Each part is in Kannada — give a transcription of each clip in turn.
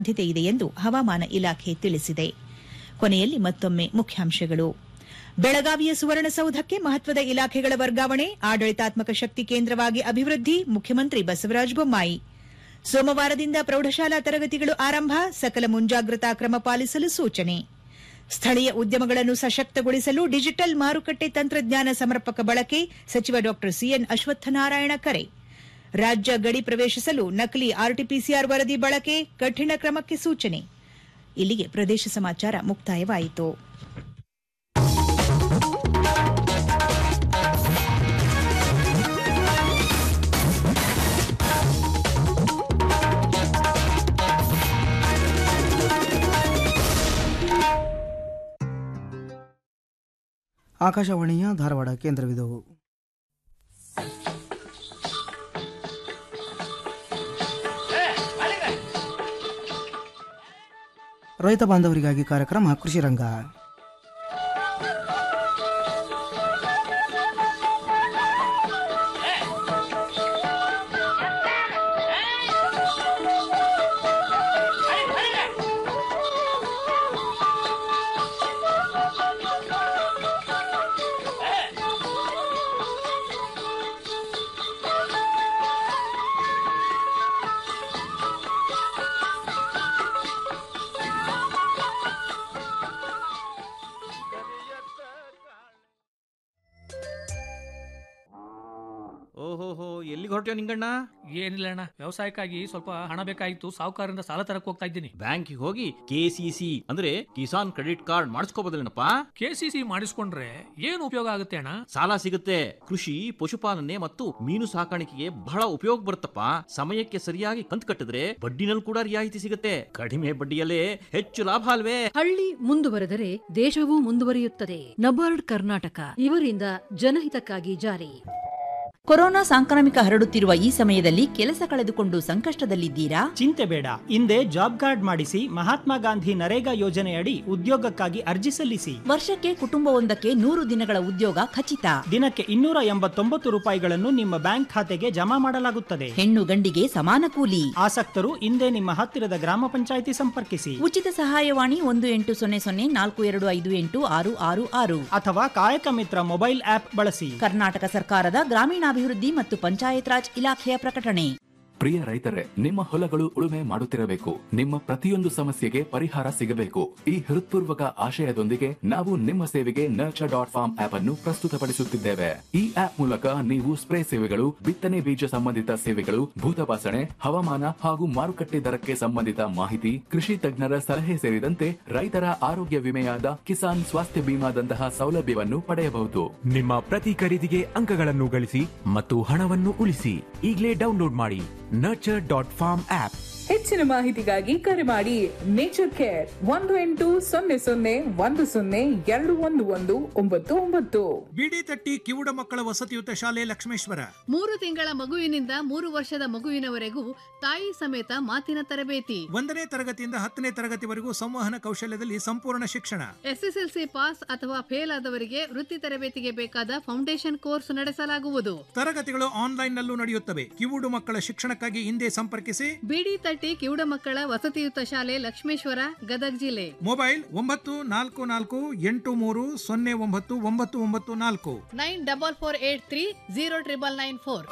ಸಾಧ್ಯತೆ ಇದೆ ಎಂದು ಹವಾಮಾನ ಇಲಾಖೆ ತಿಳಿಸಿದೆ ಕೊನೆಯಲ್ಲಿ ಮತ್ತೊಮ್ಮೆ ಮುಖ್ಯಾಂಶಗಳು ಬೆಳಗಾವಿಯ ಸುವರ್ಣಸೌಧಕ್ಕೆ ಮಹತ್ವದ ಇಲಾಖೆಗಳ ವರ್ಗಾವಣೆ ಆಡಳಿತಾತ್ಮಕ ಶಕ್ತಿ ಕೇಂದ್ರವಾಗಿ ಅಭಿವೃದ್ಧಿ ಮುಖ್ಯಮಂತ್ರಿ ಬಸವರಾಜ ಬೊಮ್ಮಾಯಿ ಸೋಮವಾರದಿಂದ ಪ್ರೌಢಶಾಲಾ ತರಗತಿಗಳು ಆರಂಭ ಸಕಲ ಮುಂಜಾಗ್ರತಾ ಕ್ರಮ ಪಾಲಿಸಲು ಸೂಚನೆ ಸ್ಥಳೀಯ ಉದ್ಯಮಗಳನ್ನು ಸಶಕ್ತಗೊಳಿಸಲು ಡಿಜಿಟಲ್ ಮಾರುಕಟ್ಟೆ ತಂತ್ರಜ್ಞಾನ ಸಮರ್ಪಕ ಬಳಕೆ ಸಚಿವ ಡಾ ಸಿಎನ್ ಅಶ್ವತ್ಥನಾರಾಯಣ ಕರೆ ರಾಜ್ಯ ಗಡಿ ಪ್ರವೇಶಿಸಲು ನಕಲಿ ಆರ್ಟಿಪಿಸಿಆರ್ ವರದಿ ಬಳಕೆ ಕಠಿಣ ಕ್ರಮಕ್ಕೆ ಸೂಚನೆ ಇಲ್ಲಿಗೆ ಪ್ರದೇಶ ಸಮಾಚಾರ ಮುಕ್ತಾಯವಾಯಿತು ಆಕಾಶವಾಣಿಯ ಧಾರವಾಡ ಕೇಂದ್ರವಿದು ರೈತ ಬಾಂಧವರಿಗಾಗಿ ಕಾರ್ಯಕ್ರಮ ಕೃಷಿ ರಂಗ ಓಹೋಹೋ ಎಲ್ಲಿಗೆ ಹೊರಟ್ಯೋ ನಿಂಗಣ್ಣ ಏನಿಲ್ಲ ಅಣ್ಣ ವ್ಯವಸಾಯಕ್ಕಾಗಿ ಸ್ವಲ್ಪ ಹಣ ಬೇಕಾಗಿತ್ತು ಸಾಹುಕಾರರಿಂದ ಸಾಲ ತರಕ್ ಹೋಗ್ತಾ ಇದ್ದೀನಿ ಬ್ಯಾಂಕಿಗೆ ಹೋಗಿ ಕೆ ಸಿ ಸಿ ಅಂದ್ರೆ ಕಿಸಾನ್ ಕ್ರೆಡಿಟ್ ಕಾರ್ಡ್ ಮಾಡಿಸ್ಕೋಬೋದಿಲ್ಲನಪ್ಪ ಕೆ ಸಿ ಸಿ ಮಾಡಿಸ್ಕೊಂಡ್ರೆ ಏನು ಉಪಯೋಗ ಆಗುತ್ತೆ ಅಣ್ಣ ಸಾಲ ಸಿಗುತ್ತೆ ಕೃಷಿ ಪಶುಪಾಲನೆ ಮತ್ತು ಮೀನು ಸಾಕಾಣಿಕೆಗೆ ಬಹಳ ಉಪಯೋಗ ಬರುತ್ತಪ್ಪ ಸಮಯಕ್ಕೆ ಸರಿಯಾಗಿ ಕಂತು ಕಟ್ಟಿದ್ರೆ ಬಡ್ಡಿನಲ್ಲಿ ಕೂಡ ರಿಯಾಯಿತಿ ಸಿಗುತ್ತೆ ಕಡಿಮೆ ಬಡ್ಡಿಯಲ್ಲೇ ಹೆಚ್ಚು ಲಾಭ ಅಲ್ವೇ ಹಳ್ಳಿ ಮುಂದುವರೆದರೆ ದೇಶವೂ ಮುಂದುವರಿಯುತ್ತದೆ ನಬಾರ್ಡ್ ಕರ್ನಾಟಕ ಇವರಿಂದ ಜನಹಿತಕ್ಕಾಗಿ ಜಾರಿ ಕೊರೋನಾ ಸಾಂಕ್ರಾಮಿಕ ಹರಡುತ್ತಿರುವ ಈ ಸಮಯದಲ್ಲಿ ಕೆಲಸ ಕಳೆದುಕೊಂಡು ಸಂಕಷ್ಟದಲ್ಲಿದ್ದೀರಾ ಚಿಂತೆ ಬೇಡ ಹಿಂದೆ ಜಾಬ್ ಕಾರ್ಡ್ ಮಾಡಿಸಿ ಮಹಾತ್ಮ ಗಾಂಧಿ ನರೇಗಾ ಯೋಜನೆಯಡಿ ಉದ್ಯೋಗಕ್ಕಾಗಿ ಅರ್ಜಿ ಸಲ್ಲಿಸಿ ವರ್ಷಕ್ಕೆ ಕುಟುಂಬವೊಂದಕ್ಕೆ ನೂರು ದಿನಗಳ ಉದ್ಯೋಗ ಖಚಿತ ದಿನಕ್ಕೆ ಇನ್ನೂರ ಎಂಬತ್ತೊಂಬತ್ತು ರೂಪಾಯಿಗಳನ್ನು ನಿಮ್ಮ ಬ್ಯಾಂಕ್ ಖಾತೆಗೆ ಜಮಾ ಮಾಡಲಾಗುತ್ತದೆ ಹೆಣ್ಣು ಗಂಡಿಗೆ ಸಮಾನ ಕೂಲಿ ಆಸಕ್ತರು ಹಿಂದೆ ನಿಮ್ಮ ಹತ್ತಿರದ ಗ್ರಾಮ ಪಂಚಾಯಿತಿ ಸಂಪರ್ಕಿಸಿ ಉಚಿತ ಸಹಾಯವಾಣಿ ಒಂದು ಎಂಟು ಸೊನ್ನೆ ಸೊನ್ನೆ ನಾಲ್ಕು ಎರಡು ಐದು ಎಂಟು ಆರು ಆರು ಆರು ಅಥವಾ ಕಾಯಕ ಮಿತ್ರ ಮೊಬೈಲ್ ಆಪ್ ಬಳಸಿ ಕರ್ನಾಟಕ ಸರ್ಕಾರದ ಗ್ರಾಮೀಣಾಭಿವೃದ್ಧಿ ಮತ್ತು ಪಂಚಾಯತ್ ರಾಜ್ ಇಲಾಖೆಯ ಪ್ರಕಟಣೆ ಪ್ರಿಯ ರೈತರೇ ನಿಮ್ಮ ಹೊಲಗಳು ಉಳುಮೆ ಮಾಡುತ್ತಿರಬೇಕು ನಿಮ್ಮ ಪ್ರತಿಯೊಂದು ಸಮಸ್ಯೆಗೆ ಪರಿಹಾರ ಸಿಗಬೇಕು ಈ ಹೃತ್ಪೂರ್ವಕ ಆಶಯದೊಂದಿಗೆ ನಾವು ನಿಮ್ಮ ಸೇವೆಗೆ ನರ್ಚರ್ ಡಾಟ್ ಫಾರ್ಮ್ ಆಪ್ ಅನ್ನು ಪ್ರಸ್ತುತಪಡಿಸುತ್ತಿದ್ದೇವೆ ಈ ಆಪ್ ಮೂಲಕ ನೀವು ಸ್ಪ್ರೇ ಸೇವೆಗಳು ಬಿತ್ತನೆ ಬೀಜ ಸಂಬಂಧಿತ ಸೇವೆಗಳು ಭೂತಪಾಸಣೆ ಹವಾಮಾನ ಹಾಗೂ ಮಾರುಕಟ್ಟೆ ದರಕ್ಕೆ ಸಂಬಂಧಿತ ಮಾಹಿತಿ ಕೃಷಿ ತಜ್ಞರ ಸಲಹೆ ಸೇರಿದಂತೆ ರೈತರ ಆರೋಗ್ಯ ವಿಮೆಯಾದ ಕಿಸಾನ್ ಸ್ವಾಸ್ಥ್ಯ ಬಿಮಾದಂತಹ ಸೌಲಭ್ಯವನ್ನು ಪಡೆಯಬಹುದು ನಿಮ್ಮ ಪ್ರತಿ ಖರೀದಿಗೆ ಅಂಕಗಳನ್ನು ಗಳಿಸಿ ಮತ್ತು ಹಣವನ್ನು ಉಳಿಸಿ ಈಗಲೇ ಡೌನ್ಲೋಡ್ ಮಾಡಿ ನರ್ಚರ್ ಡಾಟ್ ಫಾರ್ಮ್ ಆಪ್ ಹೆಚ್ಚಿನ ಮಾಹಿತಿಗಾಗಿ ಕರೆ ಮಾಡಿ ನೇಚರ್ ಕೇರ್ ಒಂದು ಎಂಟು ಸೊನ್ನೆ ಸೊನ್ನೆ ಒಂದು ಸೊನ್ನೆ ಎರಡು ಒಂದು ಒಂದು ಒಂಬತ್ತು ಒಂಬತ್ತು ಬಿಡಿ ತಟ್ಟಿ ಕಿವುಡ ಮಕ್ಕಳ ವಸತಿಯುತ ಶಾಲೆ ಲಕ್ಷ್ಮೇಶ್ವರ ಮೂರು ತಿಂಗಳ ಮಗುವಿನಿಂದ ಮೂರು ವರ್ಷದ ಮಗುವಿನವರೆಗೂ ತಾಯಿ ಸಮೇತ ಮಾತಿನ ತರಬೇತಿ ಒಂದನೇ ತರಗತಿಯಿಂದ ಹತ್ತನೇ ತರಗತಿವರೆಗೂ ಸಂವಹನ ಕೌಶಲ್ಯದಲ್ಲಿ ಸಂಪೂರ್ಣ ಶಿಕ್ಷಣ ಎಸ್ಎಸ್ಎಲ್ಸಿ ಪಾಸ್ ಅಥವಾ ಫೇಲ್ ಆದವರಿಗೆ ವೃತ್ತಿ ತರಬೇತಿಗೆ ಬೇಕಾದ ಫೌಂಡೇಶನ್ ಕೋರ್ಸ್ ನಡೆಸಲಾಗುವುದು ತರಗತಿಗಳು ಆನ್ಲೈನ್ ನಲ್ಲೂ ನಡೆಯುತ್ತವೆ ಕಿವುಡು ಮಕ್ಕಳ ಶಿಕ್ಷಣಕ್ಕಾಗಿ ಹಿಂದೆ ಸಂಪರ್ಕಿಸಿ ಬಿಡಿ ತಟ್ಟಿ ಕಿವುಡ ಮಕ್ಕಳ ವಸತಿಯುತ ಶಾಲೆ ಲಕ್ಷ್ಮೇಶ್ವರ ಗದಗ ಜಿಲ್ಲೆ ಮೊಬೈಲ್ ಒಂಬತ್ತು ನಾಲ್ಕು ನಾಲ್ಕು ಎಂಟು ಮೂರು ಸೊನ್ನೆ ಒಂಬತ್ತು ಒಂಬತ್ತು ಒಂಬತ್ತು ನಾಲ್ಕು nine double four eight three zero triple nine four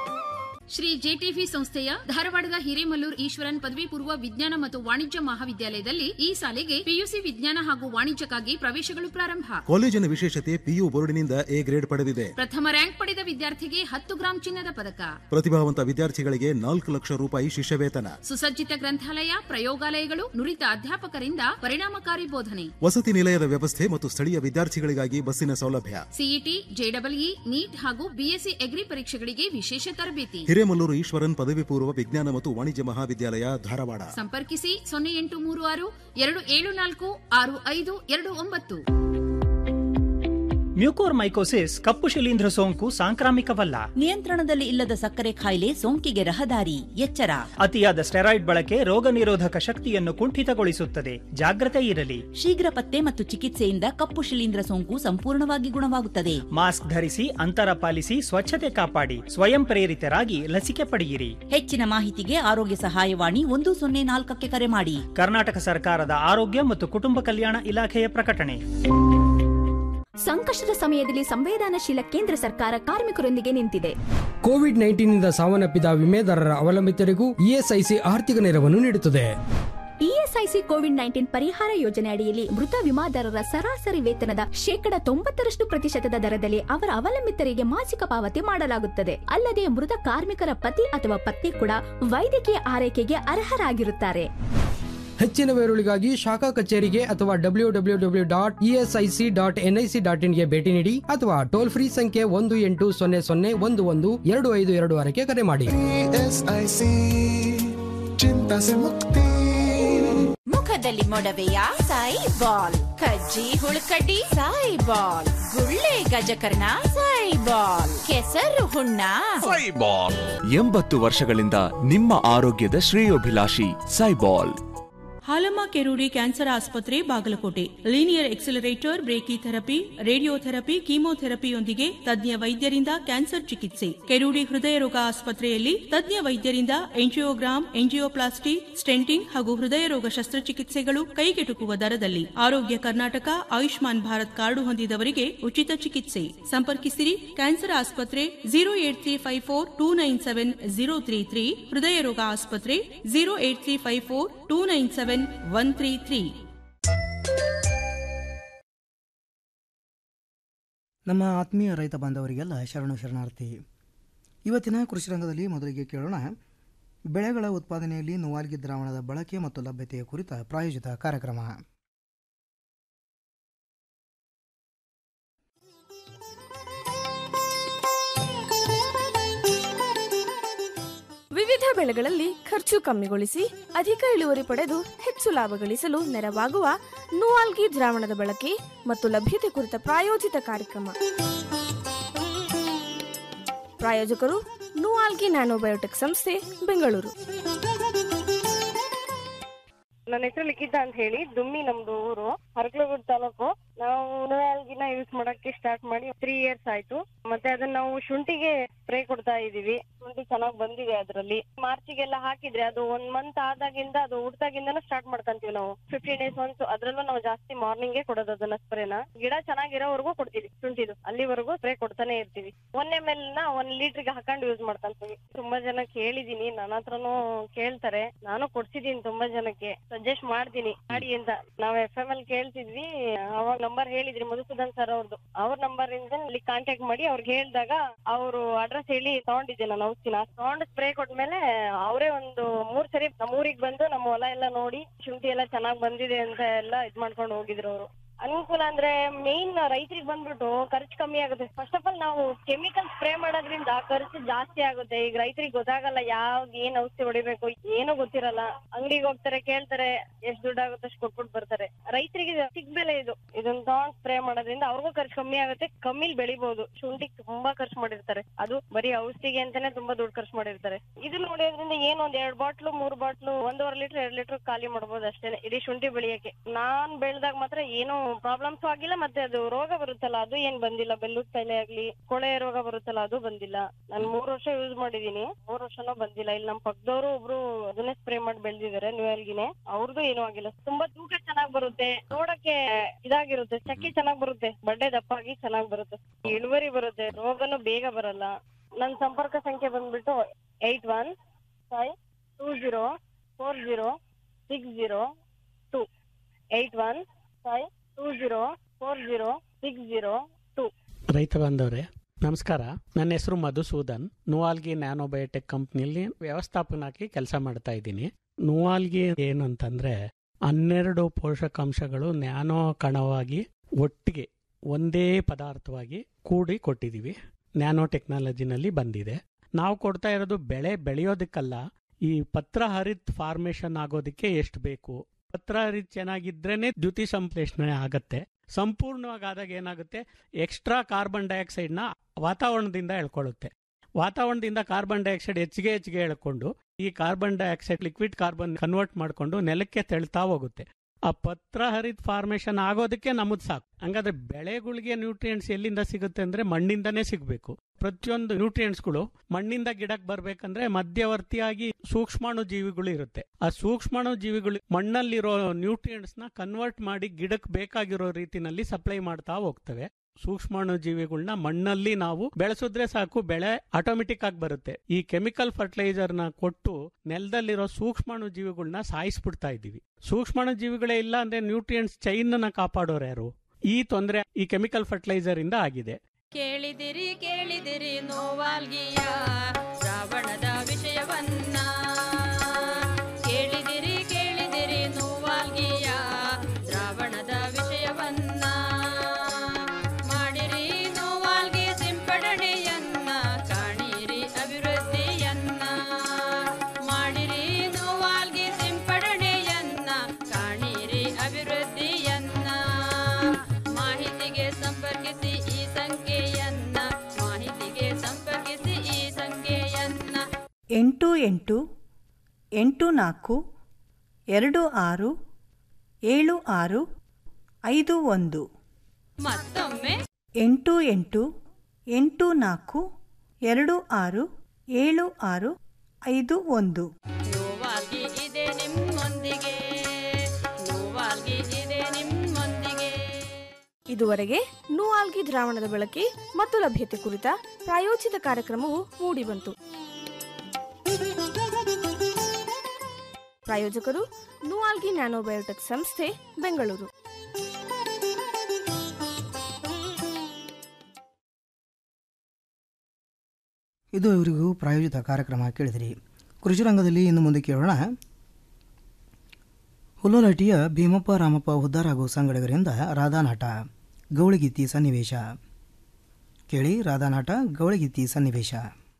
Shri ಜೆಟಿಫಿ ಸಂಸ್ಥೆಯ ಧಾರವಾಡದ ಹಿರೇಮಲ್ಲೂರ್ ಈಶ್ವರನ್ ಪದವಿ ಪೂರ್ವ ವಿಜ್ಞಾನ ಮತ್ತು ವಾಣಿಜ್ಯ ಮಹಾವಿದ್ಯಾಲಯದಲ್ಲಿ ಈ ಸಾಲಿಗೆ ಪಿಯುಸಿ ವಿಜ್ಞಾನ ಹಾಗೂ ವಾಣಿಜ್ಯಕ್ಕಾಗಿ ಪ್ರವೇಶಗಳು ಪ್ರಾರಂಭ ಕಾಲೇಜಿನ ವಿಶೇಷತೆ ಪಿಯು ಬೋರ್ಡಿನಿಂದ ಎ ಗ್ರೇಡ್ ಪಡೆದಿದೆ ಪ್ರಥಮ ರ್ಯಾಂಕ್ ಪಡೆದ ವಿದ್ಯಾರ್ಥಿಗೆ ಹತ್ತು ಗ್ರಾಂ ಚಿನ್ನದ ಪದಕ ಪ್ರತಿಭಾವಂತ ವಿದ್ಯಾರ್ಥಿಗಳಿಗೆ ನಾಲ್ಕು ಲಕ್ಷ ರೂಪಾಯಿ ಶಿಷ್ಯ ವೇತನ ಸುಸಜ್ಜಿತ ಗ್ರಂಥಾಲಯ ಪ್ರಯೋಗಾಲಯಗಳು ನುರಿತ ಅಧ್ಯಾಪಕರಿಂದ ಪರಿಣಾಮಕಾರಿ ಬೋಧನೆ ವಸತಿ ನಿಲಯದ ವ್ಯವಸ್ಥೆ ಮತ್ತು ಸ್ಥಳೀಯ ವಿದ್ಯಾರ್ಥಿಗಳಿಗಾಗಿ ಬಸ್ಸಿನ ಸೌಲಭ್ಯ ಸಿಇಟಿ ಜೆಡಬ್ಲ್ಇ ನೀಟ್ ಹಾಗೂ ಬಿಎಸ್ಸಿ ಎಗ್ರಿ ಪರೀಕ್ಷೆಗಳಿಗೆ ವಿಶೇಷ ತರಬೇತಿ ಹಿರೇಮಲ್ಲೂರು ಈಶ್ವರನ್ ಪದವಿ ಪೂರ್ವ ವಿಜ್ಞಾನ ಮತ್ತು ವಾಣಿಜ್ಯ ಮಹಾವಿದ್ಯಾಲಯ ಧಾರವಾಡ ಸಂಪರ್ಕಿಸಿ ಸೊನ್ನೆ ಎಂಟು ಮೂರು ಆರು ಎರಡು ಏಳು ನಾಲ್ಕು ಆರು ಐದು ಎರಡು ಒಂಬತ್ತು ಮ್ಯೂಕೋರ್ಮೈಕೋಸಿಸ್ ಕಪ್ಪು ಶಿಲೀಂಧ್ರ ಸೋಂಕು ಸಾಂಕ್ರಾಮಿಕವಲ್ಲ ನಿಯಂತ್ರಣದಲ್ಲಿ ಇಲ್ಲದ ಸಕ್ಕರೆ ಕಾಯಿಲೆ ಸೋಂಕಿಗೆ ರಹದಾರಿ ಎಚ್ಚರ ಅತಿಯಾದ ಸ್ಟೆರಾಯ್ಡ್ ಬಳಕೆ ರೋಗ ನಿರೋಧಕ ಶಕ್ತಿಯನ್ನು ಕುಂಠಿತಗೊಳಿಸುತ್ತದೆ ಜಾಗ್ರತೆ ಇರಲಿ ಶೀಘ್ರ ಪತ್ತೆ ಮತ್ತು ಚಿಕಿತ್ಸೆಯಿಂದ ಕಪ್ಪು ಶಿಲೀಂಧ್ರ ಸೋಂಕು ಸಂಪೂರ್ಣವಾಗಿ ಗುಣವಾಗುತ್ತದೆ ಮಾಸ್ಕ್ ಧರಿಸಿ ಅಂತರ ಪಾಲಿಸಿ ಸ್ವಚ್ಛತೆ ಕಾಪಾಡಿ ಸ್ವಯಂ ಪ್ರೇರಿತರಾಗಿ ಲಸಿಕೆ ಪಡೆಯಿರಿ ಹೆಚ್ಚಿನ ಮಾಹಿತಿಗೆ ಆರೋಗ್ಯ ಸಹಾಯವಾಣಿ ಒಂದು ಸೊನ್ನೆ ನಾಲ್ಕಕ್ಕೆ ಕರೆ ಮಾಡಿ ಕರ್ನಾಟಕ ಸರ್ಕಾರದ ಆರೋಗ್ಯ ಮತ್ತು ಕುಟುಂಬ ಕಲ್ಯಾಣ ಇಲಾಖೆಯ ಪ್ರಕಟಣೆ ಸಂಕಷ್ಟದ ಸಮಯದಲ್ಲಿ ಸಂವೇದನಾಶೀಲ ಕೇಂದ್ರ ಸರ್ಕಾರ ಕಾರ್ಮಿಕರೊಂದಿಗೆ ನಿಂತಿದೆ ಕೋವಿಡ್ ನೈನ್ಟೀನ್ನಿಂದ ಸಾವನ್ನಪ್ಪಿದ ವಿಮೆದಾರರ ಅವಲಂಬಿತರಿಗೂ ಇಎಸ್ಐಸಿ ಆರ್ಥಿಕ ನೆರವನ್ನು ನೀಡುತ್ತದೆ ಇಎಸ್ಐಸಿ ಕೋವಿಡ್ ನೈನ್ಟೀನ್ ಪರಿಹಾರ ಯೋಜನೆ ಅಡಿಯಲ್ಲಿ ಮೃತ ವಿಮಾದಾರರ ಸರಾಸರಿ ವೇತನದ ಶೇಕಡ ತೊಂಬತ್ತರಷ್ಟು ಪ್ರತಿಶತದ ದರದಲ್ಲಿ ಅವರ ಅವಲಂಬಿತರಿಗೆ ಮಾಸಿಕ ಪಾವತಿ ಮಾಡಲಾಗುತ್ತದೆ ಅಲ್ಲದೆ ಮೃತ ಕಾರ್ಮಿಕರ ಪತಿ ಅಥವಾ ಪತ್ನಿ ಕೂಡ ವೈದ್ಯಕೀಯ ಆರೈಕೆಗೆ ಅರ್ಹರಾಗಿರುತ್ತಾರೆ ಹೆಚ್ಚಿನ ವಿವರಗಳಿಗಾಗಿ ಶಾಖಾ ಕಚೇರಿಗೆ ಅಥವಾ W W W dot ESIC dot NIC dot ಇನ್ಗೆ ಭೇಟಿ ನೀಡಿ ಅಥವಾ ಟೋಲ್ ಫ್ರೀ ಸಂಖ್ಯೆ ಒಂದು ಎಂಟು ಸೊನ್ನೆ ಸೊನ್ನೆ ಒಂದು ಒಂದು ಎರಡು ಐದು ಎರಡು ಆರಕ್ಕೆ ಕರೆ ಮಾಡಿ ಎಸ್ಐಸಿ ಚಿಂತಾ ಸೆ ಮುಕ್ತಿ ಮುಖದಲ್ಲಿ ಮೊಡವೆಯ ಸಾಯಿ ಬಾಲ್ ಕಜ್ಜಿ ಹುಳುಕಡ್ಡಿ ಸಾಯಿ ಬಾಲ್ ಗುಳ್ಳೆ ಗಜಕರ್ಣ ಸಾಯಿ ಬಾಲ್ ಕೆಸರು ಹುಣ್ಣ ಎಂಬತ್ತು ವರ್ಷಗಳಿಂದ ನಿಮ್ಮ ಆರೋಗ್ಯದ ಶ್ರೇಯೋಭಿಲಾಷಿ ಸೈಬಾಲ್ ಹಾಲಮ್ಮ ಕೆರೂಡಿ ಕ್ಯಾನ್ಸರ್ ಆಸ್ಪತ್ರೆ Bagalkot linear accelerator brachytherapy radiotherapy ಕೀಮೋಥೆರಪಿಯೊಂದಿಗೆ ತಜ್ಞ ವೈದ್ಯರಿಂದ ಕ್ಯಾನ್ಸರ್ ಚಿಕಿತ್ಸೆ ಕೆರೂಡಿ ಹೃದಯ ರೋಗ ಆಸ್ಪತ್ರೆಯಲ್ಲಿ ತಜ್ಞ ವೈದ್ಯರಿಂದ ಎಂಜಿಯೋಗ್ರಾಮ್ ಎಂಜಿಯೋಪ್ಲಾಸ್ಟಿ ಸ್ಟೆಂಟಿಂಗ್ ಹಾಗೂ ಹೃದಯ ರೋಗ ಶಸ್ತ್ರಚಿಕಿತ್ಸೆಗಳು ಕೈಗೆಟುಕುವ ದರದಲ್ಲಿ ಆರೋಗ್ಯ ಕರ್ನಾಟಕ ಆಯುಷ್ಮಾನ್ ಭಾರತ್ ಕಾರ್ಡು ಹೊಂದಿದವರಿಗೆ ಉಚಿತ ಚಿಕಿತ್ಸೆ ಸಂಪರ್ಕಿಸಿರಿ ಕ್ಯಾನ್ಸರ್ ಆಸ್ಪತ್ರೆ zero eight three five four two nine seven zero three three ಹೃದಯ ರೋಗ ಆಸ್ಪತ್ರೆ zero eight three five four two nine seven one three three ನಮ್ಮ ಆತ್ಮೀಯ ರೈತ ಬಾಂಧವರಿಗೆಲ್ಲ ಶರಣು ಶರಣಾರ್ಥಿ ಇವತ್ತಿನ ಕೃಷಿ ರಂಗದಲ್ಲಿ ಮೊದಲಿಗೆ ಕೇಳೋಣ ಬೆಳೆಗಳ ಉತ್ಪಾದನೆಯಲ್ಲಿ ನೋವಾಲ್ಗಿ ದ್ರಾವಣದ ಬಳಕೆ ಮತ್ತು ಲಭ್ಯತೆಯ ಕುರಿತ ಪ್ರಾಯೋಜಿತ ಕಾರ್ಯಕ್ರಮ ವಿವಿಧ ಬೆಳೆಗಳಲ್ಲಿ ಖರ್ಚು ಕಮ್ಮಿಗೊಳಿಸಿ ಅಧಿಕ ಇಳುವರಿ ಪಡೆದು ಹೆಚ್ಚು ಲಾಭ ಗಳಿಸಲು ನೆರವಾಗುವ ನೂವಾಲ್ಗಿ ದ್ರಾವಣದ ಬಳಕೆ ಮತ್ತು ಲಭ್ಯತೆ ಕುರಿತ ಪ್ರಾಯೋಜಿತ ಕಾರ್ಯಕ್ರಮ ಪ್ರಾಯೋಜಕರು ನೂವಾಲ್ಗಿ ನ್ಯಾನೋಬಯೋಟೆಕ್ ಸಂಸ್ಥೆ ಬೆಂಗಳೂರು ನನ್ನ ಹೆಸರು ಲಿಖಿತ ಅಂತ ಹೇಳಿ ದುಮ್ಮಿ ನಮ್ದು ಊರು ಹರಕಲಗೂಡು ತಾಲೂಕು ನಾವು ನೂಲ್ಗಿನ ಯೂಸ್ ಮಾಡಕ್ಕೆ ಸ್ಟಾರ್ಟ್ ಮಾಡಿ ತ್ರೀ ಇಯರ್ಸ್ ಆಯ್ತು ಮತ್ತೆ ಅದನ್ನ ನಾವು ಶುಂಠಿಗೆ ಸ್ಪ್ರೇ ಕೊಡ್ತಾ ಇದೀವಿ ಶುಂಠಿ ಚೆನ್ನಾಗ್ ಬಂದಿದೆ ಅದರಲ್ಲಿ ಮಾರ್ಚಿಗೆಲ್ಲ ಹಾಕಿದ್ರೆ ಅದು ಒಂದ್ ಮಂತ್ ಆದಾಗಿಂದ ಅದು ಹುಡ್ದಾಗಿಂದನೂ ಸ್ಟಾರ್ಟ್ ಮಾಡ್ಕೊಂತೀವಿ ನಾವು ಫಿಫ್ಟೀನ್ ಡೇಸ್ ಒನ್ಸ್ ಅದ್ರಲ್ಲೂ ನಾವು ಜಾಸ್ತಿ ಮಾರ್ನಿಂಗೇ ಕೊಡೋದು ಅದನ್ನ ಸ್ಪ್ರೇನ ಗಿಡ ಚೆನ್ನಾಗಿರೋವರೆಗೂ ಕೊಡ್ತೀವಿ ಶುಂಠಿದು ಅಲ್ಲಿವರೆಗೂ ಸ್ಪ್ರೇ ಕೊಡ್ತಾನೆ ಇರ್ತೀವಿ ಒನ್ ಎಮ್ ಎಲ್ ನ ಒಂದ್ ಲೀಟರ್ಗೆ ಹಾಕೊಂಡು ಯೂಸ್ ಮಾಡ್ಕೊಂತೀವಿ ತುಂಬಾ ಜನ ಕೇಳಿದೀನಿ ನನ್ನ ಹತ್ರನೂ ಕೇಳ್ತಾರೆ ನಾನು ಕೊಡ್ಸಿದೀನಿ ತುಂಬಾ ಜನಕ್ಕೆ ಸಜೆಸ್ಟ್ ಮಾಡ್ತೀನಿ ಮಾಡಿ ಅಂತ ನಾವ್ ಎಫ್ ಎಂ ಎಲ್ ಕೇಳ್ತಿದ್ವಿ ಅವಾಗ ನಂಬರ್ ಹೇಳಿದ್ರಿ ಮಧುಸೂದನ್ ಸರ್ ಅವ್ರದ್ದು ಅವ್ರ ನಂಬರ್ ಇಂದ ಇಲ್ಲಿ ಕಾಂಟ್ಯಾಕ್ಟ್ ಮಾಡಿ ಅವ್ರಿಗೆ ಹೇಳಿದಾಗ ಅವರು ಅಡ್ರೆಸ್ ಹೇಳಿ ತಗೊಂಡಿದ್ದೆ ನಾನು ಔಷಧಿನ ತಗೊಂಡು ಸ್ಪ್ರೇ ಕೊಟ್ಮೇಲೆ ಅವರೇ ಒಂದು ಮೂರ್ ಸರಿ ನಮ್ಮ ಊರಿಗೆ ಬಂದು ನಮ್ಮ ಹೊಲ ಎಲ್ಲ ನೋಡಿ ಶುಂಠಿ ಎಲ್ಲ ಚೆನ್ನಾಗ್ ಬಂದಿದೆ ಅಂತ ಎಲ್ಲ ಇದ್ ಮಾಡ್ಕೊಂಡು ಹೋಗಿದ್ರು ಅವರು ಅನುಕೂಲ ಅಂದ್ರೆ ಮೇನ್ ರೈತರಿಗೆ ಬಂದ್ಬಿಟ್ಟು ಖರ್ಚು ಕಮ್ಮಿ ಆಗುತ್ತೆ ಫಸ್ಟ್ ಆಫ್ ಆಲ್ ನಾವು ಕೆಮಿಕಲ್ ಸ್ಪ್ರೇ ಮಾಡೋದ್ರಿಂದ ಖರ್ಚು ಜಾಸ್ತಿ ಆಗುತ್ತೆ ಈಗ ರೈತರಿಗೆ ಗೊತ್ತಾಗಲ್ಲ ಯಾವ್ದು ಏನ್ ಔಷಧಿ ಹೊಡಿಬೇಕು ಏನೂ ಗೊತ್ತಿರಲ್ಲ ಅಂಗಡಿಗೆ ಹೋಗ್ತಾರೆ ಕೇಳ್ತಾರೆ ಎಷ್ಟ್ ದುಡ್ಡು ಆಗುತ್ತೆ ಅಷ್ಟು ಕೊಟ್ಬಿಟ್ಟು ಬರ್ತಾರೆ ರೈತರಿಗೆ ಸಿಕ್ ಬೆಲೆ ಇದು ಇದನ್ನ ತಗೊಂಡ್ ಸ್ಪ್ರೇ ಮಾಡೋದ್ರಿಂದ ಅವ್ರಿಗೂ ಖರ್ಚು ಕಮ್ಮಿ ಆಗುತ್ತೆ ಕಮ್ಮಿಲ್ ಬೆಳಿಬಹುದು ಶುಂಠಿಗೆ ತುಂಬಾ ಖರ್ಚು ಮಾಡಿರ್ತಾರೆ ಅದು ಬರೀ ಔಷಧಿಗೆ ಅಂತಾನೆ ತುಂಬಾ ದುಡ್ಡು ಖರ್ಚು ಮಾಡಿರ್ತಾರೆ ಇದು ನೋಡೋದ್ರಿಂದ ಏನು ಒಂದ್ ಎರಡ್ ಬಾಟ್ಲು ಮೂರ್ ಬಾಟ್ಲು ಒಂದೂವರೆ ಲೀಟರ್ ಎರಡ್ ಲೀಟರ್ ಖಾಲಿ ಮಾಡ್ಬೋದು ಅಷ್ಟೇನೆ ಇಡೀ ಶುಂಠಿ ಬೆಳೆಯಕ್ಕೆ ನಾನ್ ಬೆಳ್ದಾಗ ಮಾತ್ರ ಏನು ಪ್ರಾಬ್ಲಮ್ಸ್ ಆಗಿಲ್ಲ ಮತ್ತೆ ಅದು ರೋಗ ಬರುತ್ತಲ್ಲ ಅದು ಏನ್ ಬಂದಿಲ್ಲ ಬೆಲ್ಲುದ್ ಕಾಯಿಲೆ ಆಗ್ಲಿ ಕೊಳೆ ರೋಗ ಬರುತ್ತಲ್ಲ ಅದು ಬಂದಿಲ್ಲ ನಾನ್ ಮೂರ್ ವರ್ಷ ಯೂಸ್ ಮಾಡಿದೀನಿ ಮೂರ್ ವರ್ಷನೂ ಬಂದಿಲ್ಲ ಇಲ್ಲಿ ನಮ್ ಪಕ್ಕದವರು ಒಬ್ರು ಅದನ್ನೇ ಸ್ಪ್ರೇ ಮಾಡಿ ಬೆಳ್ದಿದಾರೆ ನ್ಯೂಯಲ್ಗಿನೇ ಅವ್ರದ್ದು ಏನೂ ಆಗಿಲ್ಲ ತುಂಬಾ ತೂಕ ಚೆನ್ನಾಗ್ ಬರುತ್ತೆ ನೋಡಕ್ಕೆ ಇದಾಗಿರುತ್ತೆ ಚಕ್ಕಿ ಚೆನ್ನಾಗ್ ಬರುತ್ತೆ ಬಡ್ಡೆ ದಪ್ಪಾಗಿ ಚೆನ್ನಾಗ್ ಬರುತ್ತೆ ಇಳುವರಿ ಬರುತ್ತೆ ರೋಗನು ಬೇಗ ಬರಲ್ಲ ನನ್ ಸಂಪರ್ಕ ಸಂಖ್ಯೆ ಬಂದ್ಬಿಟ್ಟು eight one five two zero four zero six zero two eight one five two zero four zero six zero two ರೈತ ಬಾಂಧವರೇ ನಮಸ್ಕಾರ ನನ್ನ ಹೆಸರು ಮಧುಸೂದನ್ ನುವಾಲ್ಗಿ ನ್ಯಾನೋಬಯೋಟೆಕ್ ಕಂಪ್ನಿಯಲ್ಲಿ ವ್ಯವಸ್ಥಾಪನಾಗಿ ಕೆಲಸ ಮಾಡ್ತಾ ಇದ್ದೀನಿ ನುವಾಲ್ಗಿ ಏನಂತಂದ್ರೆ ಹನ್ನೆರಡು ಪೋಷಕಾಂಶಗಳು ನ್ಯಾನೋ ಕಣವಾಗಿ ಒಟ್ಟಿಗೆ ಒಂದೇ ಪದಾರ್ಥವಾಗಿ ಕೂಡಿ ಕೊಟ್ಟಿದ್ದೀವಿ ನ್ಯಾನೋ ಟೆಕ್ನಾಲಜಿನಲ್ಲಿ ಬಂದಿದೆ ನಾವು ಕೊಡ್ತಾ ಇರೋದು ಬೆಳೆ ಬೆಳೆಯೋದಕ್ಕಲ್ಲ ಈ ಪತ್ರ ಹರಿತ್ ಫಾರ್ಮೇಶನ್ ಆಗೋದಕ್ಕೆ ಎಷ್ಟು ಬೇಕು ಪತ್ರಹರಿತ್ ಚೆನ್ನಾಗಿದ್ರೇನೆ ದ್ಯುತಿ ಸಂಶ್ಲೇಷಣೆ ಆಗತ್ತೆ ಸಂಪೂರ್ಣವಾಗಿ ಆದಾಗ ಏನಾಗುತ್ತೆ ಎಕ್ಸ್ಟ್ರಾ ಕಾರ್ಬನ್ ಡೈಆಕ್ಸೈಡ್ ನ ವಾತಾವರಣದಿಂದ ಎಳ್ಕೊಳ್ಳುತ್ತೆ ವಾತಾವರಣದಿಂದ ಕಾರ್ಬನ್ ಡೈಆಕ್ಸೈಡ್ ಹೆಚ್ಚಿಗೆ ಹೆಚ್ಚಿಗೆ ಎಳ್ಕೊಂಡು ಈ carbon dioxide liquid carbon convert ಮಾಡಿಕೊಂಡು ನೆಲಕ್ಕೆ ತೆಳ್ತಾ ಹೋಗುತ್ತೆ ಆ ಪತ್ರ ಹರಿತ್ ಫಾರ್ಮೇಶನ್ ಆಗೋದಕ್ಕೆ ನಮ್ಮದು ಸಾಕು ಹಂಗಾದ್ರೆ ಬೆಳೆಗಳಿಗೆ ನ್ಯೂಟ್ರಿಯೆಂಟ್ಸ್ ಎಲ್ಲಿಂದ ಸಿಗುತ್ತೆ ಅಂದ್ರೆ ಮಣ್ಣಿಂದನೇ ಸಿಗಬೇಕು ಪ್ರತಿಯೊಂದು ನ್ಯೂಟ್ರಿಯೆಂಟ್ಸ್ಗಳು ಮಣ್ಣಿಂದ ಗಿಡಕ್ಕೆ ಬರ್ಬೇಕಂದ್ರೆ ಮಧ್ಯವರ್ತಿಯಾಗಿ ಸೂಕ್ಷ್ಮಾಣು ಜೀವಿಗಳು ಇರುತ್ತೆ ಆ ಸೂಕ್ಷ್ಮಾಣು ಜೀವಿಗಳು ಮಣ್ಣಲ್ಲಿರೋ ನ್ಯೂಟ್ರಿಯೆಂಟ್ಸ್ ನ ಕನ್ವರ್ಟ್ ಮಾಡಿ ಗಿಡಕ್ಕೆ ಬೇಕಾಗಿರೋ ರೀತಿನಲ್ಲಿ ಸಪ್ಲೈ ಮಾಡ್ತಾ ಹೋಗ್ತವೆ ಸೂಕ್ಷ್ಮಾಣು ಜೀವಿಗಳನ್ನ ಮಣ್ಣಲ್ಲಿ ನಾವು ಬೆಳೆಸಿದ್ರೆ ಸಾಕು ಬೆಳೆ ಆಟೋಮೆಟಿಕ್ ಆಗಿ ಬರುತ್ತೆ ಈ ಕೆಮಿಕಲ್ ಫರ್ಟಿಲೈಸರ್ ನ ಕೊಟ್ಟು ನೆಲದಲ್ಲಿರೋ ಸೂಕ್ಷ್ಮಾಣು ಜೀವಿಗಳನ್ನ ಸಾಯಿಸ್ಬಿಡ್ತಾ ಇದೀವಿ ಸೂಕ್ಷ್ಮಾಣು ಜೀವಿಗಳೇ ಇಲ್ಲ ಅಂದ್ರೆ ನ್ಯೂಟ್ರಿಯೆಂಟ್ಸ್ ಚೈನ್ ನ ಕಾಪಾಡೋರು ಯಾರು ಈ ತೊಂದರೆ ಈ ಕೆಮಿಕಲ್ ಫರ್ಟಿಲೈಸರ್ ಇಂದ ಆಗಿದೆ ಕೇಳಿದಿರಿ ಕೇಳಿದಿರಿ ನೋವಾಲ್ಗಿಯ ರಾವಣದ ವಿಷಯವನ್ನ ಕೇಳಿದಿರಿ ಕೇಳಿದಿರಿ ನೋವಾಲ್ಗಿಯ ರಾವಣದ ವಿಷಯವನ್ನ ಮಾಡಿರಿ ನೋವಾಲ್ಗಿ ಸಿಂಪಡಣೆಯನ್ನ ಕಾಣಿರಿ ಅಭಿವೃದ್ಧಿಯನ್ನ ಮಾಡಿರಿ ನೋವಾಲ್ಗಿ ಸಿಂಪಡಣೆಯನ್ನ ಕಾಣಿರಿ ಅಭಿವೃದ್ಧಿಯನ್ನ ಮಾಹಿತಿಗೆ ಸಂಪರ್ಕಿಸಿ ಈ ಸಂಖ್ಯೆಯನ್ನ ಮಾಹಿತಿಗೆ ಸಂಪರ್ಕಿಸಿ ಈ ಸಂಖ್ಯೆಯನ್ನ ಎಂಟು ಎಂಟು ಎಂಟು ನಾಲ್ಕು ಎರಡು ಆರು ಏಳು ಆರು ಐದು ಒಂದು ಮತ್ತೊಮ್ಮೆ ಎಂಟು ಎಂಟು ಎಂಟು ನಾಲ್ಕು ಎರಡು ಆರು ಏಳು ಆರು ಐದು ಒಂದು ನೋವಾಗಿ ಇದೆ ನಿಮ್ಮೊಂದಿಗೆ ನೋವಾಗಿ ಇದೆ ನಿಮ್ಮೊಂದಿಗೆ ಇದುವರೆಗೆ ನೂಆಲ್ಗಿ ದ್ರಾವಣದ ಬಳಕೆ ಮತ್ತು ಲಭ್ಯತೆ ಕುರಿತ ಪ್ರಾಯೋಜಿತ ಕಾರ್ಯಕ್ರಮವು ಮೂಡಿಬಂತು ಪ್ರಾಯೋಜಕರು ನೂಆಲ್ಗಿ ನ್ಯಾನೋಬಯೋಟೆಕ್ ಸಂಸ್ಥೆ ಬೆಂಗಳೂರು ಇದು ಇವರಿಗೂ ಪ್ರಾಯೋಜಿತ ಕಾರ್ಯಕ್ರಮ ಕೇಳಿದಿರಿ ಕೃಷಿ ರಂಗದಲ್ಲಿ ಇನ್ನು ಮುಂದೆ ಕೇಳೋಣ ಹುಲ್ಲೋಲಟಿಯ ಭೀಮಪ್ಪ ರಾಮಪ್ಪ ಹುದ್ದಾರ್ ಹಾಗೂ ಸಂಗಡಿಗರಿಂದ ರಾಧಾನಾಟ ಗೌಳಿಗೀತಿ ಸನ್ನಿವೇಶ ಕೇಳಿ ರಾಧಾನಾಟ ಗೌಳಿಗೀತಿ ಸನ್ನಿವೇಶ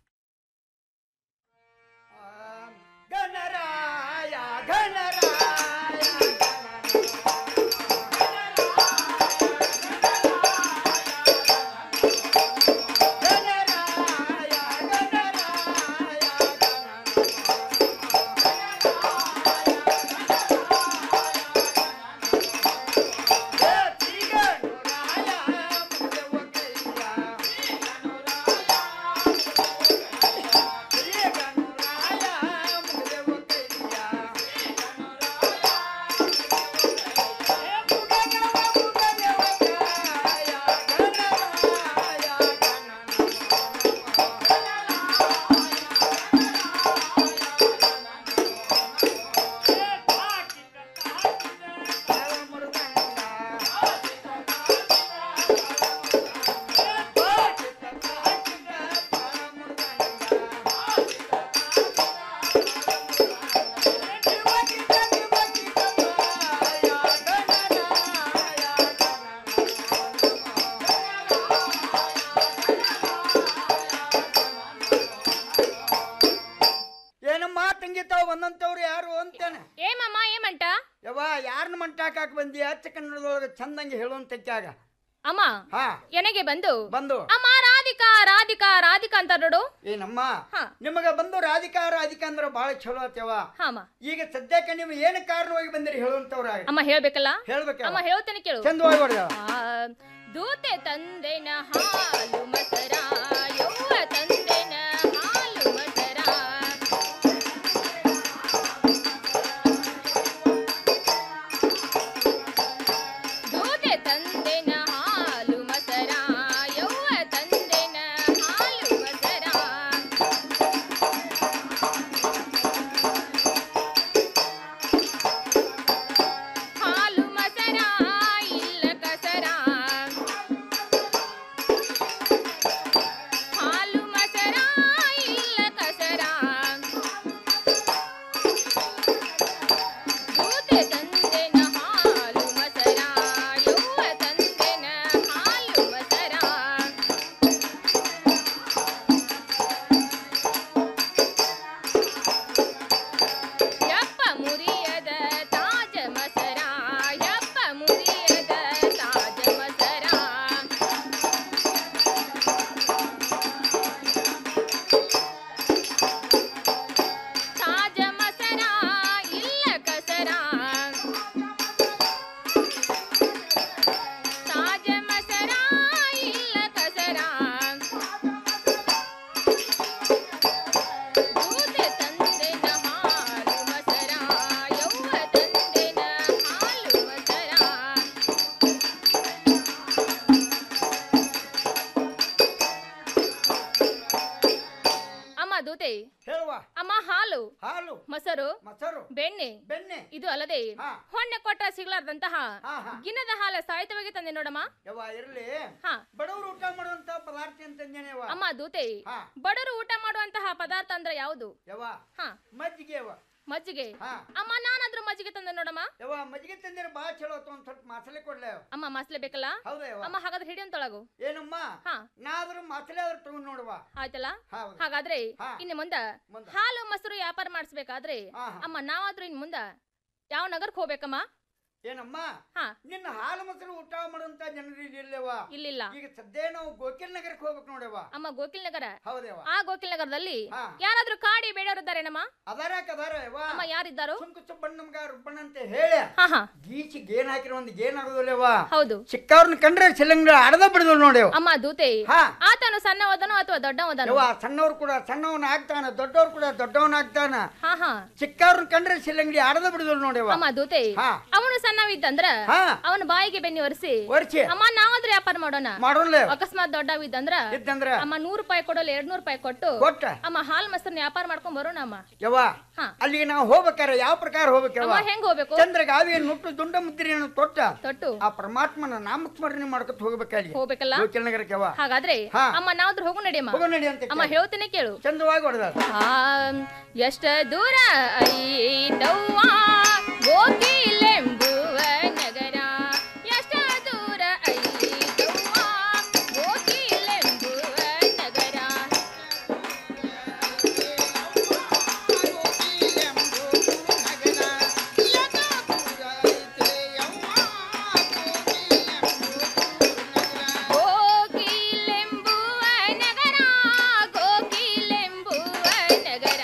ಏನಮ್ಮ ತಂಗಿತಾವ್ ಒಂದಂತವ್ರು ಯಾರು ಅಂತೇನೆ ಏಮಮ್ಮ ಏಮಂಟ ಯವ್ವ ಯಾರನ್ನ ಮಂಟಾಕಾಕ ಬಂದಿ ಅಚ್ಚ ಕನ್ನಡದೊಳಗೆ ಚಂದಂಗೆ ಹೇಳುವಂತಕ್ಕಾಗ ಅಮ್ಮ ಹಾ ಎನಗೆ ಬಂದು ಬಂದು ಅಮ್ಮ ರಾಧಿಕಾ ರಾಧಿಕಾ ರಾಧಿಕಾ ಅಂತ ನೋಡು ಏನಮ್ಮ ನಿಮಗ ಬಂದು ರಾಧಿಕಾ ರಾಧಿಕಾ ಅಂದ್ರ ಬಹಳ ಚಲೋ ಆತ್ಯವ ಹಾಮ ಈಗ ಸದ್ಯಕ್ಕೆ ನೀವು ಏನು ಕಾರಣವಾಗಿ ಬಂದಿರಿ ಹೇಳುವಂತವ್ರ ಅಮ್ಮ ಹೇಳ್ಬೇಕಲ್ಲ ಹೇಳ್ಬೇಕ ಅಮ್ಮ ಹೇಳ್ತೇನೆ ಕೇಳು ಚಂದವಾಗಿ ಹೊಡ್ದ. ಆ, ದೂತೆ ತಂದೆನ ಹಾಲು ಮಸರ ಯವ್ವ ತಂದೆನ ಹಾಲು ಮಸರ ದೂತೆ ತಂದೆನ ಹಾಲು ಮಸರ ಯವ್ವ ತಂದೆನ ಹಾಲು ಮಸರ ಹಾಲು ಮಸರ ಇಲ್ಲ ಕಸರ ಅಲ್ಲದೆ ಹೊಣ್ಣೆ ಕೊಟ್ಟ ಸಿಗ್ಲಾರ್ದಂತಹ ಗಿನ್ನದ ಹಾಲ ಸಾಹಿತ್ಯವಾಗಿ ತಂದೆ ನೋಡಮ್ಮ ಯವ್ವ ಇರ್ಲಿ ಹಾ ಬಡವರು ಊಟ ಮಾಡುವಂತ ಪದಾರ್ಥ ಅಂತಂದೇನೆ ಯವ್ವ ಅಮ್ಮ ದೂತೆ ಬಡವರು ಊಟ ಮಾಡುವಂತಹ ಪದಾರ್ಥ ಅಂದ್ರೆ ಯಾವುದು ಯವ್ವ ಹಾ ಮಜ್ಜಿಗೆ ಯವ್ವ ಮಜ್ಜಿಗೆ ಹಾ. ಅಮ್ಮ ನಾನಾದ್ರೂ ಮಜ್ಜಿಗೆ ತಂದೆ ನೋಡಮ್ಮ ಯವ್ವ ಮಜ್ಜಿಗೆ ತಂದಿರ ಬಾಳ ಚಲೋ ಆತು ಒಂದ್ ಸ್ವಲ್ಪ ಮಸಾಲೆ ಕೊಡ್ಲೆ ಯವ್ವ. ಅಮ್ಮ ಮಸ್ಲೆ ಬೇಕಲ್ಲ ಹೌದಾ ಯವ್ವ? ಅಮ್ಮ ಹಾಗಾದ್ರೆ ಹಿಡಿಯಂತೊಳಗು ಏನಮ್ಮ ಹಾ ನಾ ಆದ್ರೂ ಮಸಾಲೆ ಆದ್ರೂ ತಗೊಂಡ್ ನೋಡುವ ಆಯ್ತಲ್ಲ ಹೌದು. ಹಾಗಾದ್ರೆ ಹಾ. ಇನ್ನು ಮುಂದ ಹಾಲು ಮೊಸರು ವ್ಯಾಪಾರ ಮಾಡಿಸ್ಬೇಕಾದ್ರೆ ಅಮ್ಮ ನಾವಾದ್ರೂ ಇನ್ ಮುಂದ ಯಾವ ನಗರಕ್ಕೆ ಹೋಗ್ಬೇಕಮ್ಮ ಏನಮ್ಮ ಹಾ ನಿನ್ನ ಹಾಲು ಮೊಸರು ಊಟ ಮಾಡುವಂತ ಜನರು ಇಲ್ಲವ ಇಲ್ಲಿಲ್ಲ ಈಗ ಸದ್ಯ ನಾವು ಗೋಕಿಲ್ ನಗರಕ್ಕೆ ಹೋಗ್ಬೇಕು ನೋಡವ್ವ ಅಮ್ಮ ಗೋಕಿಲ್ ನಗರ ಹೌದೇವ ಆ ಗೋಕಿಲ್ ನಗರದಲ್ಲಿ ಹಾ. ಯಾರಾದ್ರೂ ಕಾಡಿ ಬೇಡವರಿದ್ದಾರೇನಮ್ಮ ಅದಾರ ಕದಾರ ಯವ್ವ ಅಮ್ಮ ಯಾರಿದ್ದಾರು ಸುಂಕ ಸುಬ್ಬಣ್ಣ ನಮ್ಗ ರುಬ್ಬಣ್ಣ ಅಂತ ಹೇಳಿ ಹಾ ಹಾ ಗೀಚಿ ಗೇನ್ ಹಾಕಿರೋ ಒಂದು ಗೇನ್ ಆಗೋದಿಲ್ಲವ ಹೌದು ಚಿಕ್ಕವ್ರನ್ನ ಕಂಡ್ರೆ ಸಿಲಂಗ ಅಡದ ಬಿಡದಲ್ ನೋಡ್ಯವ ಅಮ್ಮ ದೂತೆ ಹಾ. ಆತನು ಸಣ್ಣವದನು ಅಥವಾ ದೊಡ್ಡವದನು ಯವ್ವ ಸಣ್ಣವ್ರು ಕೂಡ ಸಣ್ಣವನ ಆಗ್ತಾನ ದೊಡ್ಡವ್ರು ಕೂಡ ದೊಡ್ಡವನ ಆಗ್ತಾನ ಹಾ ಹಾ ಚಿಕ್ಕವ್ರನ್ನ ಕಂಡ್ರೆ ಸಿಲಂಗಡಿ ಅಡದ ಬಿಡದಲ್ ನೋಡ್ಯವ ಅಮ್ಮ ದೂತೆ ಹಾ. ಅವನು ಸಣ್ಣವಿದ್ದಂದ್ರ ಹಾ. ಅವನ ಬಾಯಿಗೆ ಬೆನ್ನಿ ಒರೆಸಿ ಒರ್ಸಿ. ಅಮ್ಮ ನಾವಾದ್ರೂ ವ್ಯಾಪಾರ ಮಾಡೋಣ ಮಾಡೋಣ್ಲೆ. ಅಕಸ್ಮಾತ್ ದೊಡ್ಡವಿದ್ದಂದ್ರ ಇದ್ದಂದ್ರ ಅಮ್ಮ ನೂರು ರೂಪಾಯಿ ಕೊಡೋಲ್ಲ ಎರಡ್ ನೂರು ರೂಪಾಯಿ ಕೊಟ್ಟು ಕೊಟ್ಟ. ಅಮ್ಮ ಹಾಲ್ ಮೊಸರನ್ನ ವ್ಯಾಪಾರ ಮಾಡ್ಕೊಂಡ್ ಬರೋಣ ಅಮ್ಮ ಯವ್ವ ಹಾ. ಅಲ್ಲಿಗೆ ನಾವು ಹೋಗ್ಬೇಕಾರೆ ಯಾವ ಪ್ರಕಾರ ಹೋಗ್ಬೇಕವ್ವ ಅಮ್ಮ ಹೆಂಗ್ ಹೋಗ್ಬೇಕು ಚಂದ್ರ ಗಾವಿಯನ್ನು ನುಟ್ಟು ದುಂಡ ಮುದ್ರೆಯನ್ನು ತೊಟ್ಟ ತೊಟ್ಟು ಆ ಪರಮಾತ್ಮನ ನಾಮಸ್ಮರಣೆ ಮಾಡ್ಕೊತ ಹೋಗ್ಬೇಕಲ್ಲಿ ಹೋಗ್ಬೇಕಲ್ಲ ಗೋಕಿಲ್ ನಗರಕ್ಕೆ ಯವ್ವ ಹಾಗಾದ್ರೆ ಹಾ. ಅಮ್ಮ ನಾವಾದ್ರೂ ಹೋಗು ನಡಿಯಮ್ಮ ಹೋಗು ನಡಿ ಅಂತ ಅಮ್ಮ ಹೇಳ್ತೇನೆ ಕೇಳು ಚಂದವಾಗಿ ಹೊಡೆದ ಆ, ಎಷ್ಟ ದೂರ ಐತವ್ವ ಗೋಕಿಲೆಂಬುವ ನಗರ ಎಷ್ಟ ದೂರ ಐತವ್ವ ಗೋಕಿಲೆಂಬುವ ನಗರ ಗೋಕಿಲೆಂಬುವ ನಗರ ಗೋಕಿಲೆಂಬುವ ನಗರ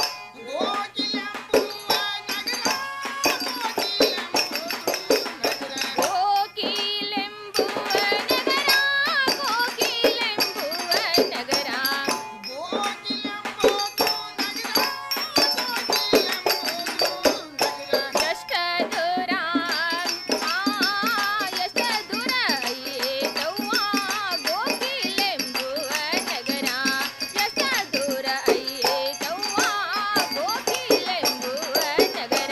ಗೋಕಿಲೆಂಬುವ ನಗರ ಗೋಕಿಲೆಂಬುವ ನಗರ ಎಷ್ಟ ದೂರ ಆ ಎಷ್ಟ ದೂರ ಐತವ್ವ ಗೋಕಿಲೆಂಬುವ ನಗರ ಎಷ್ಟ ದೂರ ಐತವ್ವ ಗೋಕಿಲೆಂಬುವ ನಗರ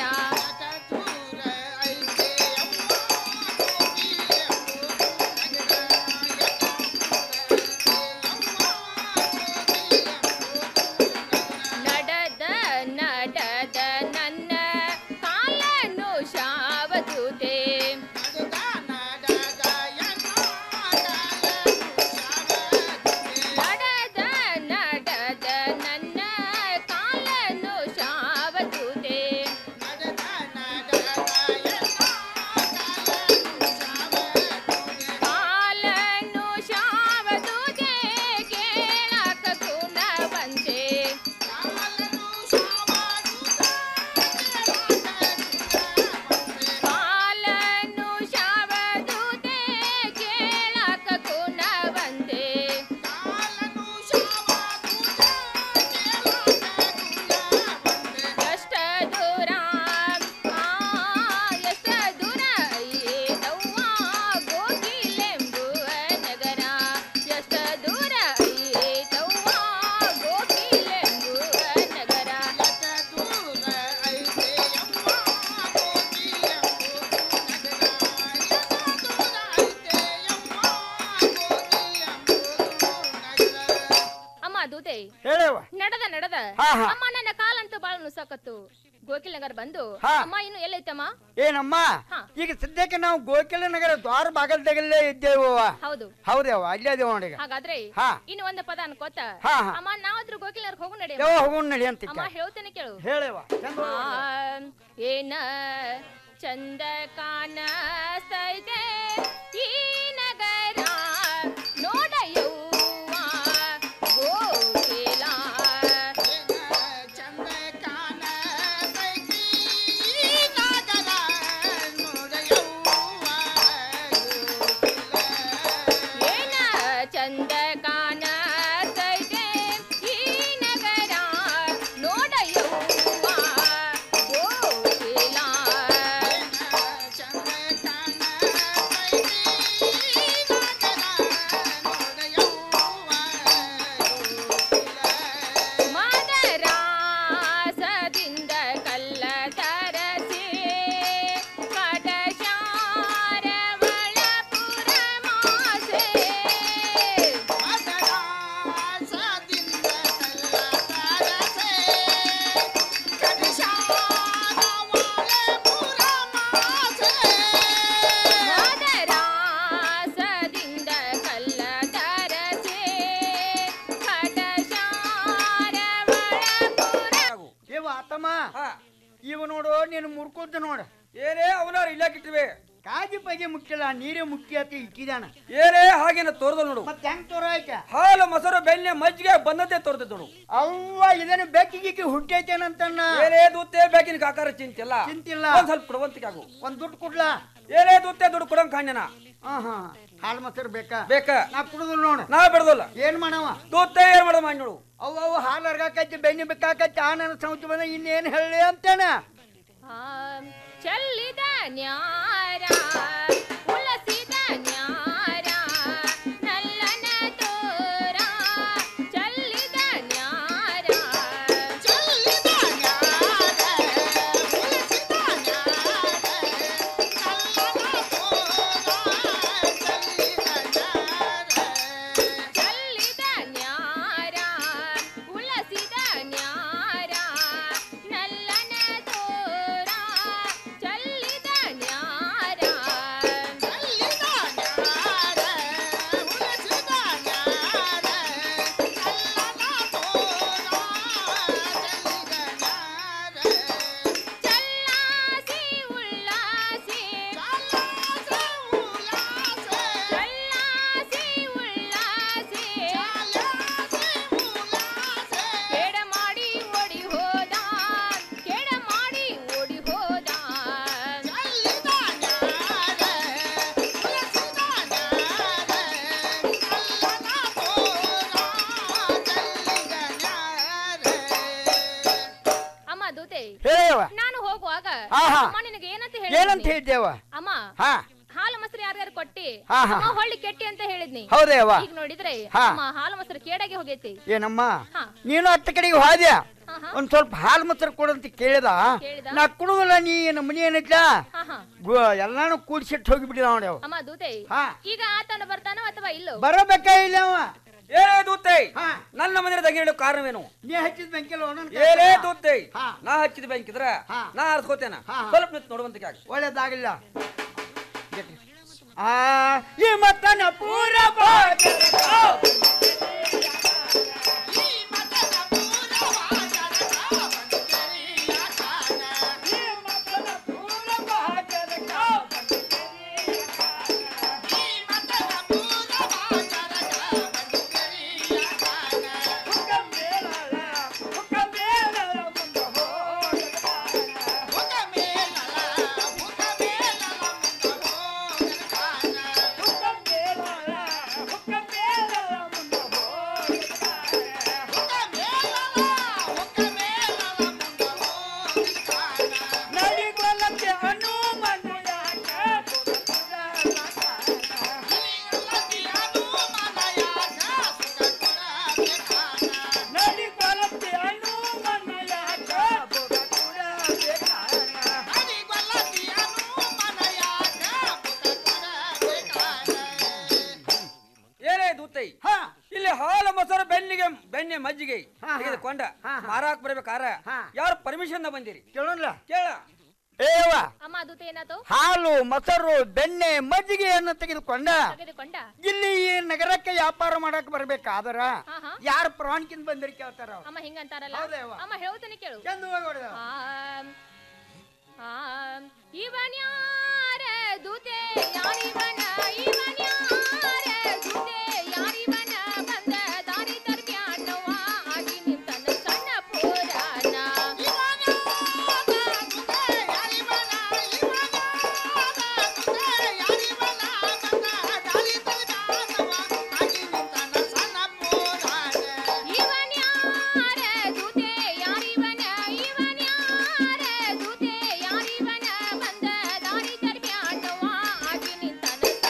ನಡೆದ ನಡೆದ ನನ್ನ ಕಾಲನು ಶಾವದುತೆ ನಡೆದ ನಡೆದ ನನ್ನ ಕಾಲನು ಶಾವದುತೆ ಕಾಲನು ಶಾವದುತೆ ಕೇಳಕ ಗುಣವಂತೆ ಕಾಲನು ಶಾವದುತೆ ಕೇಳಕ ಗುಣವಂತೆ ಎಷ್ಟ ದೂರ ಆ ಎಷ್ಟ ದೂರ ಐತವ್ವ ಗೋಕಿಲೆಂಬುವ ನಗರ ಎಷ್ಟ ದೂರ ಐತವ್ವ ಗೋಕಿಲೆಂಬುವ ನಗರ ಅಮ್ಮ ದೂತೆ ಹೇಳವ ನಡೆದ ನಡೆದ ಹಾ, ಹಾ. ಅಮ್ಮ ನನ್ನ ಕಾಲಂತೂ ಬಾಳ ನುಸಾಕತ್ತು ಗೋಕಿಲ್ ನಗರ್ ಬಂದು ಹಾ. ಅಮ್ಮ ಇನ್ನು ಎಲ್ಲೈತಮ್ಮ ಏನಮ್ಮ ಹಾ. ಈಗ ಸದ್ಯಕ್ಕೆ ನಾವು ಗೋಕಿಲ ನಗರ ದ್ವಾರ ಬಾಗಲ್ದಾಗಲ್ಲೇ ಇದ್ದೇವು ಹೌದು ಹೌದೇವ ಅಲ್ಲೇ ಅದೇವ ನೋಡಿಗ ಹಾಗಾದ್ರೆ ಹಾ. ಇನ್ನು ಒಂದು ಪದ ಅನ್ಕೋತ ಹಾ, ಹಾ. ಅಮ್ಮ ನಾವಾದ್ರೂ ಗೋಕಿಲ್ ನಗರ್ ಹೋಗು ನಡಿ ಯಾವ ಹೋಗೋಣ ನಡಿ ಅಂತ ಅಮ್ಮ ಹೇಳ್ತೇನೆ ಕೇಳು ಹೇಳವ ಆ, ಏನ ಚಂದ ಕಾಣಸ್ತೈತೆ ಈ ನಗರ ನೋಡಯವ್ವ ಗೋಕಿಲ ಏನ ಚಂದ ಕಾಣಸ್ತೈತೆ ಈ ನಗರ ನೋಡಯವ್ವ ಗೋಕಿಲ ಹುರ್ಕೊಂತ ನೋಡ ಏನೇ ಅವನಾರ ಇಲ್ಲಾಕಿಟ್ಟಿವೆ ಕಾಜಿ ಬಗ್ಗೆ ಮುಖ್ಯಲ್ಲ ನೀರೇ ಮುಖ್ಯ ಅಂತ ಇಕ್ಕಿದಾನ ಏನೇ ಹಾಗೇನ ತೋರ್ದ ನೋಡು ಮತ್ತೆ ಹೆಂಗ್ ತೋರ ಆಯ್ತ ಹಾಲು ಮೊಸರು ಬೆಣ್ಣೆ ಮಜ್ಜಿಗೆ ಬಂದದ್ದೇ ತೋರ್ತೈತೆ ನೋಡು ಅವ್ವ ಇದನ್ನ ಬೆಕ್ಕಿಗಿಕ್ಕಿ ಹುಟ್ಟೈತೇನಂತನ್ನ ಏನೇ ದೂತೆ ಬೇಕಿನ ಕಾಕಾರ ಚಿಂತಿಲ್ಲ ಚಿಂತಿಲ್ಲ. ಒಂದ್ ಸ್ವಲ್ಪ ಕೊಡುವಂತಿಗೆ ಆಗು ಒಂದ್ ದುಡ್ಡು ಕೊಡ್ಲಾ ಏನೇ ದೂತೆ ದುಡ್ಡು ಕೊಡಂಗ್ ಕಾಣ್ಯನ ಹಾ ಹಾ ಹಾಲ್ ಮೊಸರು ಬೇಕಾ ಬೇಕ ನಾ ಕುಡುದಿಲ್ಲ ನೋಡ ನಾ ಬಿಡದಲ್ಲ ಏನ್ ಮಾಡವ ದೂತೆ ಏನ್ ಮಾಡೋದು ಮಾಡಿ ನೋಡು ಅವು ಅವು ಹಾಲು ಹರ್ಗಾಕೈತಿ ಬೆಣ್ಣೆ ಬೇಕಾಕೈತಿ ಆ ನನ್ನ ಸಂಸ್ಥೆ ಬಂದ ಇನ್ನೇನ್ ಹೇಳಿ ಅಂತೇನ ಆ, ಚೆಲ್ಲಿದ ನ್ಯಾರ ಉಲಸಿದ ನ್ಯಾರ ನಲ್ಲನ ತೋರ ಚೆಲ್ಲಿದ ನ್ಯಾರ ಚೆಲ್ಲಿದ ಚೆಲ್ಲಿದ ನ್ಯಾರ ಉಲಸಿದ ನ್ಯಾರ ನಲ್ಲನ ತೋರ ಚೆಲ್ಲಿದ ನ್ಯಾರ ಚೆಲ್ಲಿದ ನ್ಯಾರ ಉಲಸಿದ ನ್ಯಾರ ನಲ್ಲನ ತೋರ ಚೆಲ್ಲಿದ ನ್ಯಾರ ಚಲ್ಲಾಸಿ ಉಲ್ಲಾಸಿ ಚಲ್ಲಾಸಿ ಉಲ್ಲಾಸಿ ಚಲ್ಲಾಸಿ ಉಲ್ಲಾಸಿ ಕೆಡ ಮಾಡಿ ಓಡಿ ಹೋದ ಕೆಡ ಮಾಡಿ ಓಡಿ ಹೋದ ಚಲ್ಲಿದ ನ್ಯಾರ ಉಲಸಿದ ನ್ಯಾರ ನಲ್ಲನ ತೋರ ಚೆಲ್ಲಿದ ನ್ಯಾರ ಅಮ್ಮ ದೂತೆ ಹೇಳವ್ವ. ನಾನು ಹೋಗುವಾಗ ಆಹಾ. ಅಮ್ಮ ನಿನಗೆ ಏನಂತ ಏನಂತ ಹೇಳಿದ್ನಿ ಹೇಳಿದ್ದೇವ ಅಮ್ಮ ಹಾ ಹಾಲು ಮೊಸರು ಯಾರ್ಯಾರು ಕೊಟ್ಟಿ ಹಾ, ಹಾ. ಅಮ್ಮ ಹೊಳ್ಳಿ ಕೆಟ್ಟಿ ಅಂತ ಹೇಳಿದ್ನಿ ಹೌದೇ ಅವ್ವ? ಈಗ ನೋಡಿದ್ರೆ ಹಾ. ಅಮ್ಮ ಹಾಲು ಮೊಸರು ಕೇಡಾಗಿ ಹೋಗೈತಿ ಏನಮ್ಮ ಹಾ. ನೀನು ಹತ್ತ ಕಡೆಗೆ ಹೋದ್ಯ ಹಾ, ಹಾ. ಒಂದ್ ಸ್ವಲ್ಪ ಹಾಲು ಮೊಸರು ಕೊಡಂತ ಕೇಳಿದ ಕೇಳಿದ? ನಾ ಕುಡುದಿಲ್ಲ ನೀ ನಮ್ಮ ಮನಿ ಏನೈತ್ಲ ಹಾ, ಹಾ. ಎಲ್ಲಾನು ಕೂಡಿಸಿಟ್ಟು ಹೋಗಿಬಿಟ್ಟಿದ ನೋಡಿ ಅವ ಅಮ್ಮ ದೂತೆ ಹಾ. ಈಗ ಆತನ ಬರ್ತಾನೋ ಅಥವಾ ಇಲ್ಲೋ ಬರಬೇಕ ಇಲ್ಲ ಅವ ಏನೇ ದೂತೆ ನನ್ನ ಮನೆ ದಂಗೆ ಹೇಳೋ ಕಾರಣವೇನು ನೀ ಹಚ್ಚಿದ ಬೆಂಕಿಲ್ಲ ಒಂದೊಂದ್ ಏನೇ ದೂತೆ ನಾ ಹಚ್ಚಿದ ಬ್ಯಾಂಕ್ ಇದ್ರ ನಾ ಅರ್ಸ್ಕೋತೇನ ಸ್ವಲ್ಪ ನಿಂತು ನೋಡುವಂತಿಗೆ ಆಗ ಒಳ್ಳೇದಾಗಿಲ್ಲ ಆ ಈ ಮತ್ತನ ಪೂರ ಬಾಜರ ನಡಿಗೊಲಕ್ಕೆ ಹನುಮನ ನಡಿಗೊಲಕ್ಕೆ ಹನುಮನ ಯಾಕ ಏನೇ ದೂತೈ ಇಲ್ಲಿ ಹಾಲು ಮೊಸರು ಬೆನ್ನಿಗೆ ಬೆಣ್ಣೆ ಮಜ್ಜಿಗೆ ತೆಗೆದುಕೊಂಡ ಮಾರಾಕ್ ಬರ್ಬೇಕಾರ ಯಾರು ಪರ್ಮಿಷನ್ ಬಂದಿರಿ ಕೇಳೋಣ ಕೇಳ ಏವ ಅಮ್ಮ ದೂತೆ ಏನಾತು ಹಾಲು ಮೊಸರು ಬೆಣ್ಣೆ ಮಜ್ಜಿಗೆಯನ್ನು ತೆಗೆದುಕೊಂಡ ತೆಗೆದುಕೊಂಡ ಇಲ್ಲಿ ಈ ನಗರಕ್ಕೆ ವ್ಯಾಪಾರ ಮಾಡಕ್ ಬರ್ಬೇಕಾದ್ರ ಹಾ, ಹಾ. ಯಾರು ಪ್ರಾಣಿಕಿಂದ ಬಂದಿರಿ ಕೇಳ್ತಾರ ಅವ್ರು. ಅಮ್ಮ ಹಿಂಗಂತಾರಲ್ಲ ಹೌದೇ ಅವ್ವ? ಅಮ್ಮ ಹೇಳ್ತೀನಿ ಕೇಳು ಎಂದು ಹೋಗ್ ಹೊಡ್ದ? ಆಮ್, ಆಮ್, ಇವನ್ಯಾರ ದೂತೆ ಯಾರಿವನ ಇವನ್ಯಾರ ದೂತೆ ಯಾರಿವನ ಬಂದ ದಾರಿ ತರ್ಬ್ಯಾನವ್ವ ಆಗಿ ನಿಂತನ ಸಣ್ಣ ಪುರಾಣ ಇವನ್ಯಾರ ದೂತೆ ಯಾರಿವನ ಇವನ್ಯಾರ ದೂತೆ ಯಾರಿವನ ಬಂದ ದಾರಿ ತರ್ಬ್ಯಾನವ್ವ ಆಗಿ ನಿಂತನ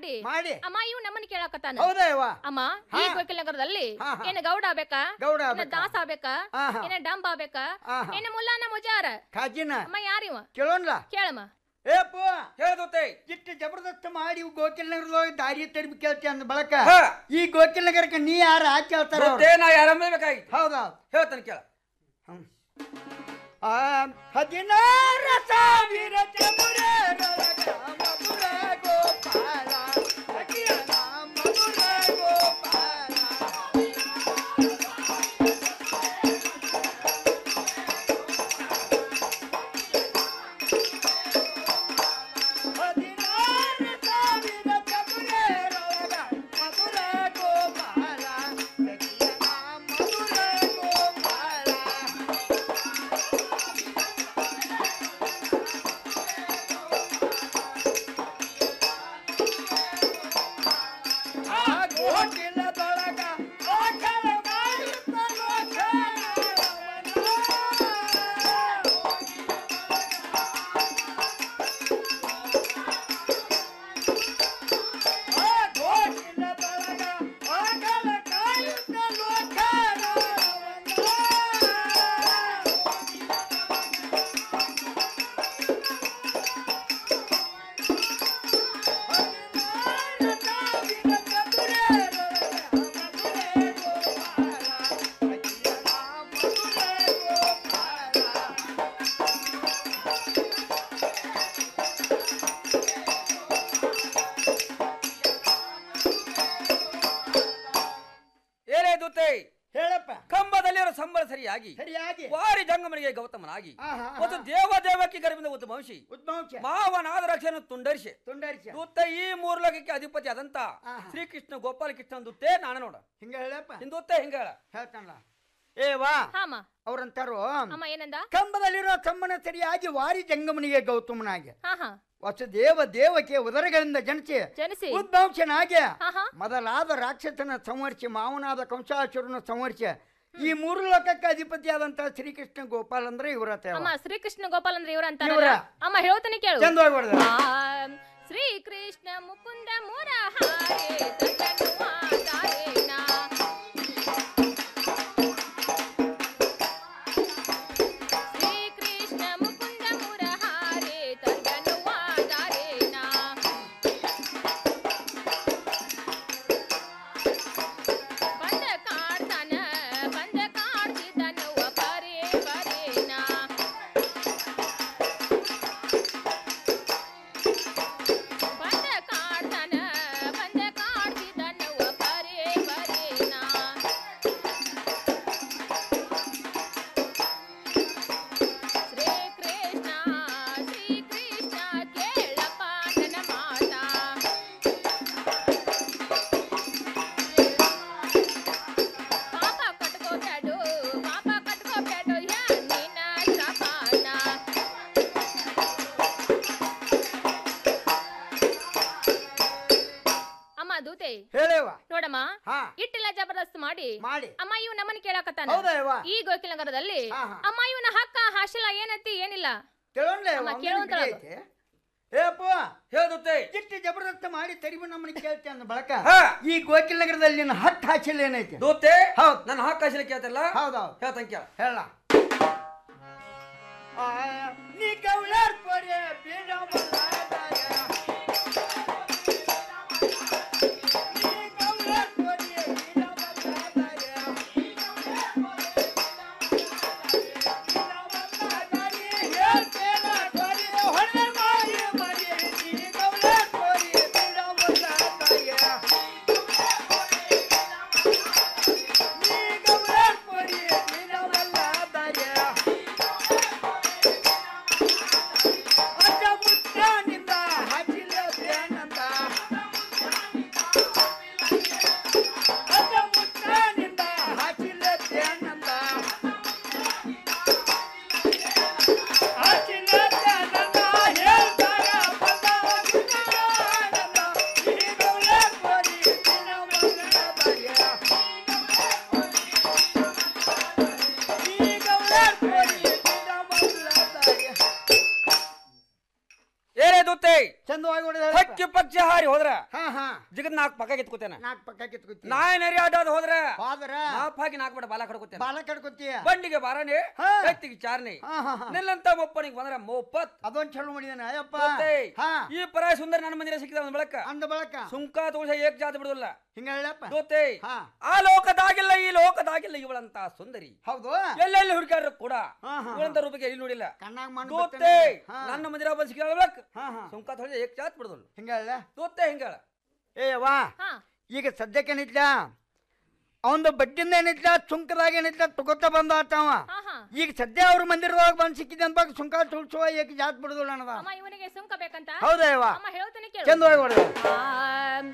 ಮಾಡಿ ಮಾಡಿ. ಅಮ್ಮ ಇವ್ ನಮ್ಮನ್ನ ಕೇಳಾಕತ್ತಾನ ಹೌದಾ ಯವ್ವ? ಅಮ್ಮ ಈ ಹಾ. ಗೋಕಿಲ್ ನಗರದಲ್ಲಿ ಹಾ, ಹಾ. ಏನ ಗೌಡ ಆಗ್ಬೇಕಾ ಗೌಡ ಏನ ಆಗ್ಬೇಕಾ? ದಾಸ ಆಗ್ಬೇಕಾ ಆಹಾ. ಏನ ಡಂಬ ಆಗ್ಬೇಕಾ ಆಹಾ. ಏನ ಮುಲ್ಲಾನ ಮುಜಾರ ಖಾಜಿನ ಅಮ್ಮ ಯಾರಿವ ಕೇಳೋನ್ಲ ಕೇಳಮ್ಮ ಏಪ್ಪ ಹೇಳ್ದೋತೆ ಇಷ್ಟು ಜಬರ್ದಸ್ತ್ ಮಾಡಿ ಇವ್ ಗೋಕಿಲ್ ನಗರದೊಳಗೆ ದಾರಿ ತಡಿಬಿ ಕೇಳ್ತಿ ಅಂದ ಬಳಕ ಹಾ. ಈ ಗೋಕಿಲ್ ನಗರಕ್ಕೆ ನೀ ಯಾರ ಹಾಕಿ ಕೇಳ್ತಾರ ಅವ್ರು? ಗೊತ್ತೇ ನಾ ಯಾರಮ್ಮ ಬೇಕಾಗಿತ್ತು ಹೌದಾ ಹೇಳ್ತಾನೆ ಕೇಳ ಆ, ಹದಿನಾರ ಸಾವಿರ ಚಮುರರೊಳಗ ಮಧುರ ಗೋಪಾಲ ಸಖಿಯನ ಮಧುರ ಗೋಪಾಲ ಹದಿನಾರ ಸಾವಿರ ಚಮುರರೊಳಗ ಮಧುರ ಗೋಪಾಲ ಸಖಿಯನ ಮಧುರ ಗೋಪಾಲ ಆ ಗೋಕಿಲದೊಳಗ ಗೋಕಲ ಮಾಡುತ್ತ ಆ ಗೋಕಿಲದೊಳಗ ಗೋಕಲ ಕಾಯುತ್ತ ಏನೇ ದೂತೆ ಹೇಳಪ್ಪ ಕಂಬದಲ್ಲಿರೋ ಸಂಬಳ ಸರಿಯಾಗಿ ಸರಿಯಾಗಿ ವಾರಿ ಜಂಗಮನಿಗೆ ಗೌತಮನಾಗಿ ಆಹಾ, ಮತ್ತು ದೇವ ದೇವಕಿ ಗರ್ಭದಿಂದ ಉದ್ಭವಿಸಿ ಉದ್ಭವಿಸಿ ಮಾವನಾದ ರಕ್ಷೆಯನ್ನು ತುಂಡರಿಸಿ ತುಂಡರಿಸಿ ದೂತ ಈ ಮೂರು ಲೋಕಕ್ಕೆ ಅಧಿಪತಿ ಆದಂತ ಶ್ರೀಕೃಷ್ಣ ಗೋಪಾಲ ಕೃಷ್ಣ ದೂತೆ ನಾನು ನೋಡ ಹಿಂಗ ಹೇಳಪ್ಪ ಹಿಂದೂತೆ ಹಿಂಗ ಹೇಳ ಹೇಳ್ತಾನಲ್ಲ ಏ ವಾ ಹಾಮ ಅವ್ರಂತಾರು ಅಮ್ಮ ಏನಂದ ಕಂಬದಲ್ಲಿರೋ ತಮ್ಮನ ಸರಿಯಾಗಿ ವಾರಿ ಜಂಗಮನಿಗೆ ಗೌತಮನಾಗಿ ಹಾ ಹಾ ವಸುದೇವ ದೇವಕ್ಕೆ ಉದರಗಳಿಂದ ಜನಿಸಿ ಜನಿಸಿ ಉದ್ಭವಂಶನಾಗಿ ಹಾ ಹಾ ಮೊದಲಾದ ರಾಕ್ಷಸನ ಸಂವರಿಸಿ ಮಾವನಾದ ಕಂಸಾಸುರನ ಸಂವರಿಸಿ ಈ ಮೂರು ಲೋಕಕ್ಕೆ ಅಧಿಪತಿಯಾದಂತ ಶ್ರೀಕೃಷ್ಣ ಗೋಪಾಲ್ ಅಂದ್ರೆ ಇವರ ಅಮ್ಮ ಶ್ರೀಕೃಷ್ಣ ಗೋಪಾಲ್ ಅಂದ್ರೆ ಇವ್ರ ಅಂತ ಇವ್ರ. ಅಮ್ಮ ಹೇಳ್ತಾನೆ ಕೇಳು ಚಂದವಾಗಿ ಬರ್ದ. ಆ, ಶ್ರೀಕೃಷ್ಣ ಮುಕುಂದ ಮುರಹಾರೆ ತಜನುವ ದಾರೇನ. ಶ್ರೀಕೃಷ್ಣ ಮುಕುಂದ ಮುರಹಾರೆ ತಜನುವ ದಾರೇನ. ಬಂದ ಕಾಡ್ತಾನ ಬಂದ ಕಾಡ್ತಿದ್ದನುವ ಪರೇ ಪರೇನ ಬಂದ ಕಾಡ್ತಾನ ಬಂದ ಕಾಡ್ತಿದ್ದನುವ ಪರೇ ಪರೇನ ಶ್ರೀಕೃಷ್ಣ ಶ್ರೀಕೃಷ್ಣ ಕೇಳಪ್ಪ ನನ್ನ ಮಾತಾ ಪಾಪ ಕಟ್ಕೋಬೇಡು ಪಾಪ ಕಟ್ಕೋಬೇಡು ಹೆಣ್ಣಿನ ಶಾಪಾನ ಅಮ್ಮ ದೂತೆ ಹೇಳೇವ ನೋಡಮ್ಮ ಹಾ. ಇಟ್ಟೆಲ್ಲ ಜಬರ್ದಸ್ತ್ ಮಾಡಿ ಮಾಡಿ. ಅಮ್ಮ ಇವ್ ನಮ್ಮನ್ನ ಕೇಳಾಕತ್ತಾನ ಹೌದಾ ಯವ್ವ? ಈ ಗೋಕಿಲ ನಗರದಲ್ಲಿ ಹಾ, ಹಾ. ಅಮ್ಮ ಇವನ ಹಕ್ಕ ಹಾಶಲ ಏನಂತಿ ಏನಿಲ್ಲ ಕೇಳೋಣ್ಲೆ ಅಮ್ಮ, ಒಂದೇ ಕೇಳೋಂತರ ನಿಮಿಷ ಐತೆ. ಏ ಅಪ್ಪ ಹೇಳುತ್ತೆ ಇಷ್ಟು ಜಬರ್ದಸ್ತ್ ಮಾಡಿ ತರಿಬು ನಮ್ಮನ್ನ ಕೇಳ್ತಿ ಅಂದ ಬಳಕ ಹಾ. ಈ ಗೋಕಿಲ್ ನಗರದಲ್ಲಿ ನಿನ್ನ ಹತ್ತು ಹಾಚಿಲ್ ಏನೈತಿ ದೂತೆ ಹೌದ್ ನನ್ನ ಹಾಕಾಶಿನ ಕೇಳ್ತಲ್ಲ ಹೌದೌದು ಹೇಳ್ತಾನೆ ಕೇಳ ಹೇಳ ಆ, ನೀ ಗೌಳರ್ ಪೊರೆ ಬೀಡ ಮಲ್ಲಾದಾಯ. ನೀ ಗೌಳರ್ ಪೊರೆ ಬೀಡ ಮಲ್ಲಾದಾಯ. ಹೇಳ್ತೇನ ಕೊರಿ ಹೊಡೆ ಮಾರಿ ಮರಿ. ನೀ ಗೌಳರ್ ಪೊರೆ ಬೀಡ ಮಲ್ಲಾದಾಯ. ನೀ ಗೌಳರ್ ಪೊರೆ ಬೀಡ ಮಲ್ಲಾದಾಯ. ಅಜ್ಜ ಮುತ್ತನಿಂದ ಚಂದವಾಗಿ ಹೊಡೆದ ಹಕ್ಕಿ ಪಕ್ಷಿ ಹಾರಿ ಹೋದ್ರ ಹಾ ಹಾ ಜಿಗದ್ ನಾಲ್ಕು ಪಕ್ಕ ಕಿತ್ಕೋತೇನೆ ನಾಲ್ಕು ಪಕ್ಕ ಕಿತ್ಕೊತಿ ನಾಯಿ ನರಿ ಆಡೋದು ಹೋದ್ರ ಹೋದ್ರ ನಾಲ್ಕಾಗಿ ನಾಲ್ಕು ಬಿಡ ಬಾಲ ಕಡ್ಕೋತೇನೆ ಬಾಲ ಕಡ್ಕೊತೀಯ ಬಂಡಿಗೆ ಬಾರನೆ ಎತ್ತಿಗೆ ಚಾರ್ನೆ ಹಾ, ಹಾ, ಹಾ. ನಿಲ್ಲಂತ ಮೊಪ್ಪನಿಗೆ ಬಂದ್ರ ಮೂವಪ್ಪತ್ ಅದೊಂದ್ ಚಲೋ ಮಾಡಿದಾನೆ ಅಯ್ಯಪ್ಪ ಗೊತ್ತೇ? ಹಾ ಈ ಪರಾಯ ಸುಂದರ ನನ್ನ ಮಂದಿರ ಸಿಕ್ಕಿದ ಒಂದ್ ಬಳಕ ಅಂದ ಬಳಕ ಸುಂಕ ತೋಷ ಏಕ್ ಜಾತಿ ಬಿಡುದಿಲ್ಲ ಹಿಂಗ ಹೇಳಪ್ಪ ಗೊತ್ತೇ ಹಾ ಆ ಲೋಕದಾಗಿಲ್ಲ ಈ ಲೋಕದಾಗಿಲ್ಲ ಇವಳಂತ ಸುಂದರಿ ಹೌದು ಎಲ್ಲೆಲ್ಲಿ ಹುಡುಕಾಡ್ರು ಕೂಡ ಹಾ, ಹಾ, ಇವಳಂತ ರೂಪಕ್ಕೆ ಎಲ್ಲಿ ನೋಡಿಲ್ಲ ಕಣ್ಣಾಗ ಮಣ್ಣು ಗೊತ್ತೇ ಹಾ. ನನ್ನ ಮಂದಿರ ಬಂದ್ ಸಿಕ್ಕಿದ ಬಳಕ ಹಾ ಹಾ ಸುಂಕ ತೋಷ ಏಕ್ ಜಾತಿ ಬಿಡುದಿಲ್ಲ ಹಿಂಗ ಹೇಳ ಗೊತ್ತೇ ಹಿಂಗಳ ಏ ವಾ ಹಾ ಈಗ ಸದ್ಯಕ್ಕೆ ಏನಿತ್ಲ ಅವಂದು ಬಡ್ಡಿಂದ ಏನಿತ್ಲ ಸುಂಕದಾಗ ಏನಿತ್ಲ ತಗೋತ ಬಂದ ಆತವ ಹಾ ಹಾ ಈಗ ಸದ್ಯ ಅವ್ರ ಮಂದಿರದೊಳಗೆ ಬಂದ್ ಸಿಕ್ಕಿದೆ ಅಂತ ಸುಂಕ ತುಳ್ಸುವ ಏಕ ಜಾತ್ ಬಿಡುದಿಲ್ಲ ಅನ್ನದ ಅಮ್ಮ ಇವನಿಗೆ ಸುಂಕ ಬೇಕಂತ ಹೌದಾ ಯವ್ವ? ಅಮ್ಮ ಹೇಳ್ತೀನಿ ಕೇಳು ಚಂದವಾಗಿ ಹೊಡೆದ ಆಂ,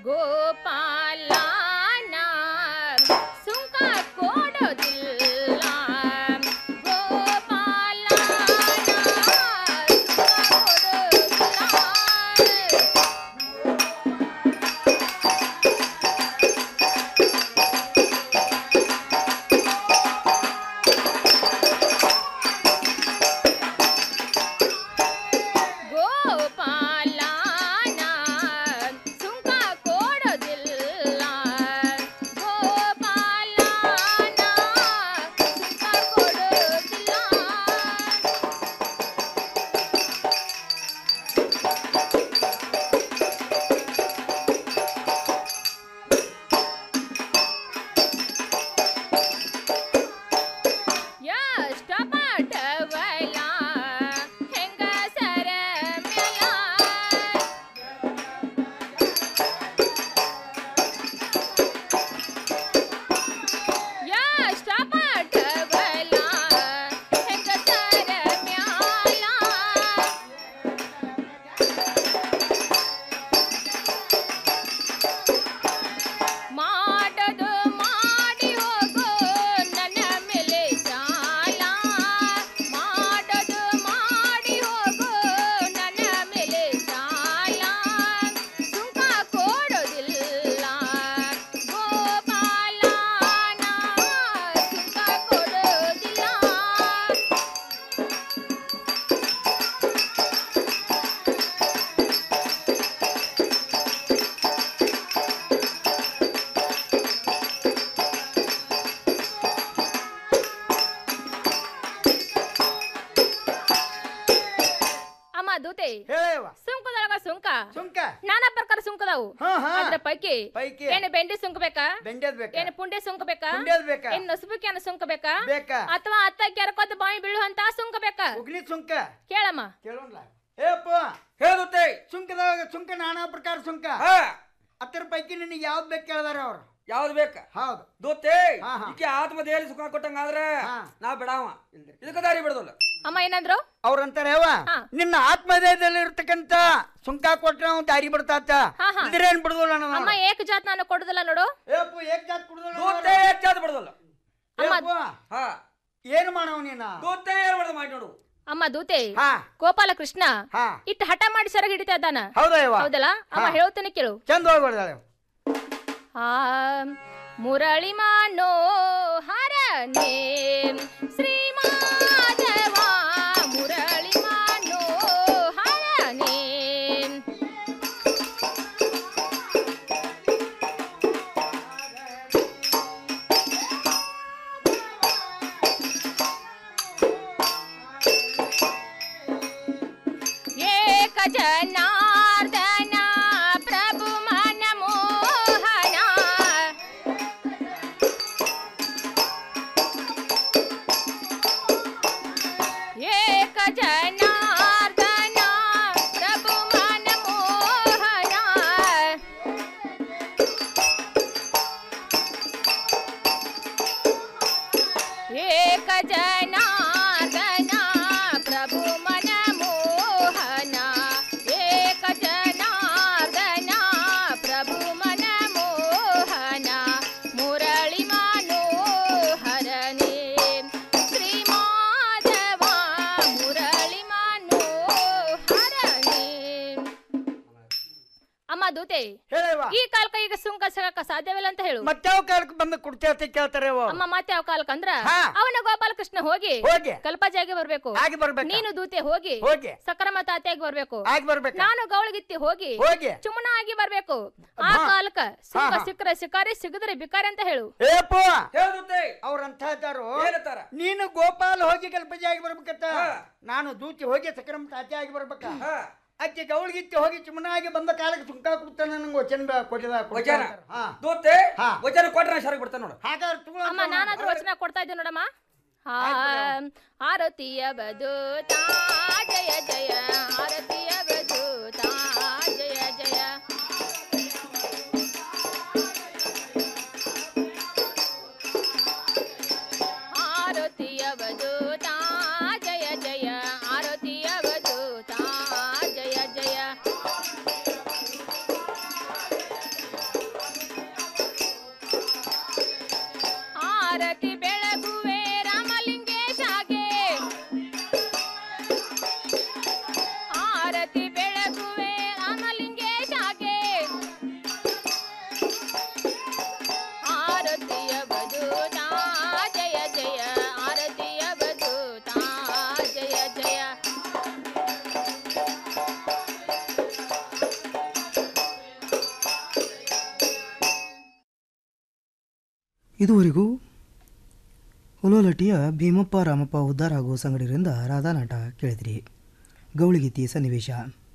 ಗೋಪಾಲನ ಸುಂಕ ಕೊಡೋದಿಲ್ಲ ಗೋಪಾಲನ ಸುಂಕ ಕೊಡೋದಿಲ್ಲ ಗೋಪಾಲನ ಸುಂಕ ಕೊಡೋದಿಲ್ಲ ಗೋಪಾಲನ ಸುಂಕ ಕೊಡೋದಿಲ್ಲ ಎಷ್ಟ ಪಾಠವಲ ಹೆಂಗಸರ ಮ್ಯಾಲ ಎಷ್ಟ ಪಾಠವಲ ಹೆಂಗಸರ ಮ್ಯಾಲ ಮಾಡದು ಮಾಡಿ ಹೋಗೋ ನನ್ನ ಮೇಲೆ ಸಾಲ ಮಾಡದು ಮಾಡಿ ಹೋಗೋ ನನ್ನ ಮೇಲೆ ಸಾಲ ಸುಂಕ ಕೊಡೋದಿಲ್ಲ ಗೋಪಾಲನ ಸುಂಕ ಕೊಡೋದಿಲ್ಲ ಅಮ್ಮ ದೂತೆ ಹೇಳವ ಸುಂಕದೊಳಗ ಸುಂಕ ಸುಂಕ ನಾನಾ ಪ್ರಕಾರ ಸುಂಕದವು ಹಾ, ಹಾ. ಅದ್ರ ಪೈಕಿ ಪೈಕಿ. ಏನು ಬೆಂಡಿ ಸುಂಕ ಬೇಕಾ ಬೆಂಡೆದ್ ಬೇಕಾ ಏನು ಪುಂಡೆ ಸುಂಕ ಬೇಕಾ ಪುಂಡೆದ್ ಬೇಕಾ? ಏನು ನಸುಬಿಕ್ಯಾನ ಸುಂಕ ಬೇಕಾ ಬೇಕಾ? ಅಥವಾ ಅತ್ತ ಕೆರಕೋತ ಬಾಯಿ ಬೀಳುವಂತ ಸುಂಕ ಬೇಕಾ ಉಗ್ಲಿ ಸುಂಕ ಕೇಳಮ್ಮ ಕೇಳೋಣ ಏಪ್ಪ ಹೇಳುತ್ತೆ ಸುಂಕದಾಗ ಸುಂಕ ನಾನಾ ಪ್ರಕಾರ ಸುಂಕ ಹಾ ಅದ್ರ ಪೈಕಿ ನಿನಗೆ ಯಾವ್ದು ಬೇಕು ಕೇಳಿದಾರ ಅವ್ರು ಯಾವ್ದು ಬೇಕ ಹೌದು ದೋತೆ ಹಾ, ಹಾ. ಈಕೆ ಆತ್ಮದೇಹಲಿ ಸುಖ ಕೊಟ್ಟಂಗಾದ್ರೆ ನಾ ಬಿಡಾವ ಇದಕ್ಕೆ ದಾರಿ ಬಿಡೋದಿಲ್ಲ ಅಮ್ಮ ಏನಂದ್ರು ಅವ್ರಂತಾರೆ ಯವ್ವ ನಿನ್ನ ಆತ್ಮದೇಹದಲ್ಲಿ ಇರ್ತಕ್ಕಂತ ಸುಂಕ ಕೊಟ್ರೆ ಅವ್ನು ದಾರಿ ಬಿಡ್ತಾತ ಹಾ, ಹಾ. ಇದ್ರೇನ್ ಬಿಡುದಿಲ್ಲ ಅಮ್ಮ ಏಕ ಜಾತ್ ನಾನು ಕೊಡುದಿಲ್ಲ ನೋಡು ಏಪು ಏಕ್ ಜಾತ್ ಕುಡ್ದಲ್ಲ ದೋತೆ ಹೆಚ್ಚಾದ ಬಿಡೋದಿಲ್ಲ ಅಮ್ಮ ಹಾ ಏನ್ ಮಾಡವ್ ನೀನ ದೋತೆ ಏನ್ ಮಾಡ್ದ ಮಾಡಿ ನೋಡು ಅಮ್ಮ ದೂತೆ ಹಾ. ಗೋಪಾಲ ಕೃಷ್ಣ ಹಾ. ಇಟ್ಟು ಹಠ ಮಾಡಿ ಸೆರಗ್ ಹಿಡಿತಾ ಇದ್ದಾನ ಹೌದಾ ಯವ್ವ? ಹೌದಲ್ಲ ಅಮ್ಮ ಹಾ. ಹೇಳ್ತೇನೆ ಕೇಳು ಚಂದವಾಗಿ ಹೊಡೆದಾಳೆ ಆ ಮುರಳಿ ಮನೋಹರನೇ ಶ್ರೀ ಮಾಧವ ಮುರಳಿ ಮನೋಹರನೇ ಏಕ ಜನಾರ್ದನ ಪ್ರಭು ಮನ ಮೋಹನ ಏಕ ಜನಾರ್ದನ ಪ್ರಭು ಮನ ಮೋಹನ ಏಕ ಜನಾರ್ದನ ಪ್ರಭು ಮನ ಮೋಹನ ಏಕ ಜನಾರ್ದನ ಪ್ರಭು ಮನ ಮೋಹನ ಮುರಳಿ ಮನೋಹರನೇ ಶ್ರೀ ಮಾಧವ ಮುರಳಿ ಮನೋಹರನೇ ಅಮ್ಮ ದೂತೆ ದೂತೆ ಹೇಳವ್ವ. ಈ ಕಾಲಕ್ಕ ಈಗ ಸುಂಕ ಸಿಗಕ್ಕ ಸಾಧ್ಯವಿಲ್ಲ ಅಂತ ಹೇಳು ಮತ್ತಾವ ಕಾಲಕ್ಕೆ ಬಂದು ಕೊಡ್ತೇವೆ ಅಂತ ಕೇಳ್ತಾರೆ ಅವ್ವ. ಅಮ್ಮ ಮತ್ತೆ ಯಾವ ಕಾಲಕ್ಕ ಅಂದ್ರ ಹಾ. ಅವನ ಗೋಪಾಲಕೃಷ್ಣ ಹೋಗಿ ಹೋಗಿ. ಕಲ್ಪಜಾಗಿ ಬರ್ಬೇಕು ಆಗಿ ಬರ್ಬೇಕಾ? ನೀನು ದೂತೆ ಹೋಗಿ ಹೋಗಿ. ಸಕ್ರಮ ತಾತಿಯಾಗಿ ಬರ್ಬೇಕು ಆಗಿ ಬರ್ಬೇಕಾ? ನಾನು ಗೌಳಗಿತ್ತಿ ಹೋಗಿ ಹೋಗಿ. ಚುಮನ ಆಗಿ ಬರ್ಬೇಕು ಆ ಹಾ. ಕಾಲಕ್ಕ ಸುಂಕ ಹಾ, ಹಾ. ಸಿಕ್ಕರೆ ಸಿಕ್ಕಾರಿ ಸಿಗದ್ರೆ ಬಿಕಾರಿ ಅಂತ ಹೇಳು ಏಪ್ಪ ಅವ್ರಂತ ಇದ್ದಾರು ನೀನು ಗೋಪಾಲ್ ಹೋಗಿ ಗಲ್ಪಜಿ ಆಗಿ ಬರ್ಬೇಕತ್ತ ನಾನು ದೂತಿ ಹೋಗಿ ಸಕ್ರಮ ತಾತಿ ಆಗಿ ಬರ್ಬೇಕ ಅಕ್ಕಿ ಗೌಳಿಗಿತ್ತಿ ಹೋಗಿ ಚುಮನಾಗಿ ಬಂದ ಕಾಲಕ್ಕೆ ಸುಂಕ ಕೊಡ್ತಾನೆ ನಂಗೆ ವಚನ ಬ- ಕೊಟ್ಟಿದ ವಚನ ಹಾ ದೂತೆ ವಚನ ಕೊಟ್ರೆ ಸರಿ ಬಿಡ್ತಾನೆ ನೋಡು ಹಾಗಾದ್ರೆ ತಗೋ ಅಮ್ಮ ನಾನಾದ್ರೂ ವಚನ ಕೊಡ್ತಾ ಇದ್ದೆ ನೋಡಮ್ಮ ಆ, ಆರತಿಯ ಬದೂತ ಜಯ ಜಯ ಆರತಿಯ ಬದೂತ ಜಯ ಜಯ ಆರತಿಯ ಬದೂತ ಜಯ ಜಯ ಆರತಿಯ ಬದೂತ ಜಯ ಜಯ ಆರತಿ ಬೆಳಗುವೆ ರಾಮಲಿಂಗೇಶಾಗೆ ಆರತಿ ಬೆಳಗುವೆ ರಾಮಲಿಂಗೇಶಾಗೆ ಆರತಿಯ ಬದೂತ ಜಯ ಜಯ ಆರತಿಯ ಬದೂತ ಜಯ ಜಯ ಇದುವರೆಗೂ ಹುಲೋಲಟಿಯ ಭೀಮಪ್ಪ ರಾಮಪ್ಪ ಉದ್ಧಾರ ಹಾಗೂ ಸಂಗಡಿಗರಿಂದ ರಾಧಾನಾಟ ಕೇಳಿದ್ರಿ ಗೌಳಿಗೀತಿ ಸನ್ನಿವೇಶ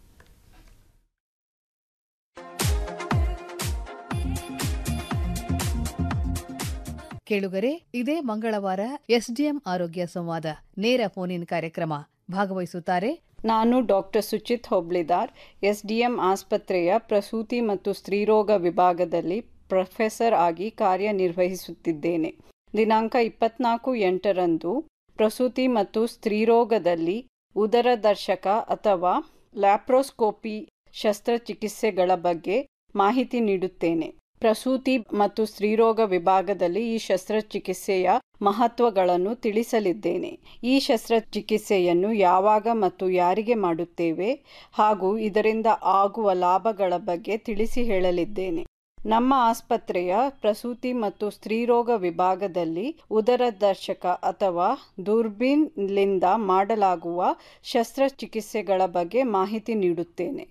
ಕೇಳುಗರೆ ಇದೇ ಮಂಗಳವಾರ ಎಸ್ಡಿಎಂ ಆರೋಗ್ಯ ಸಂವಾದ ನೇರ ಫೋನಿನ್ ಕಾರ್ಯಕ್ರಮ ಭಾಗವಹಿಸುತ್ತಾರೆ ನಾನು ಡಾಕ್ಟರ್ ಸುಚಿತ್ ಹೊಬ್ಳಿದಾರ್ ಎಸ್ಡಿಎಂ ಆಸ್ಪತ್ರೆಯ ಪ್ರಸೂತಿ ಮತ್ತು ಸ್ತ್ರೀರೋಗ ವಿಭಾಗದಲ್ಲಿ ಪ್ರೊಫೆಸರ್ ಆಗಿ ಕಾರ್ಯನಿರ್ವಹಿಸುತ್ತಿದ್ದೇನೆ ದಿನಾಂಕ ಇಪ್ಪತ್ನಾಲ್ಕು ಎಂಟರಂದು ಪ್ರಸೂತಿ ಮತ್ತು ಸ್ತ್ರೀರೋಗದಲ್ಲಿ ಉದರದರ್ಶಕ ಅಥವಾ ಲ್ಯಾಪ್ರೋಸ್ಕೋಪಿ ಶಸ್ತ್ರಚಿಕಿತ್ಸೆಗಳ ಬಗ್ಗೆ ಮಾಹಿತಿ ನೀಡುತ್ತೇನೆ ಪ್ರಸೂತಿ ಮತ್ತು ಸ್ತ್ರೀರೋಗ ವಿಭಾಗದಲ್ಲಿ ಈ ಶಸ್ತ್ರಚಿಕಿತ್ಸೆಯ ಮಹತ್ವಗಳನ್ನು ತಿಳಿಸಲಿದ್ದೇನೆ ಈ ಶಸ್ತ್ರಚಿಕಿತ್ಸೆಯನ್ನು ಯಾವಾಗ ಮತ್ತು ಯಾರಿಗೆ ಮಾಡುತ್ತೇವೆ ಹಾಗೂ ಇದರಿಂದ ಆಗುವ ಲಾಭಗಳ ಬಗ್ಗೆ ತಿಳಿಸಿ ಹೇಳಲಿದ್ದೇನೆ ನಮ್ಮ ಆಸ್ಪತ್ರೆಯ ಪ್ರಸೂತಿ ಮತ್ತು ಸ್ತ್ರೀರೋಗ ವಿಭಾಗದಲ್ಲಿ ಉದರದರ್ಶಕ ಅಥವಾ ದೂರ್ಬೀನ್ಲಿಂದ ಮಾಡಲಾಗುವ ಶಸ್ತ್ರಚಿಕಿತ್ಸೆಗಳ ಬಗ್ಗೆ ಮಾಹಿತಿ ನೀಡುತ್ತೇನೆ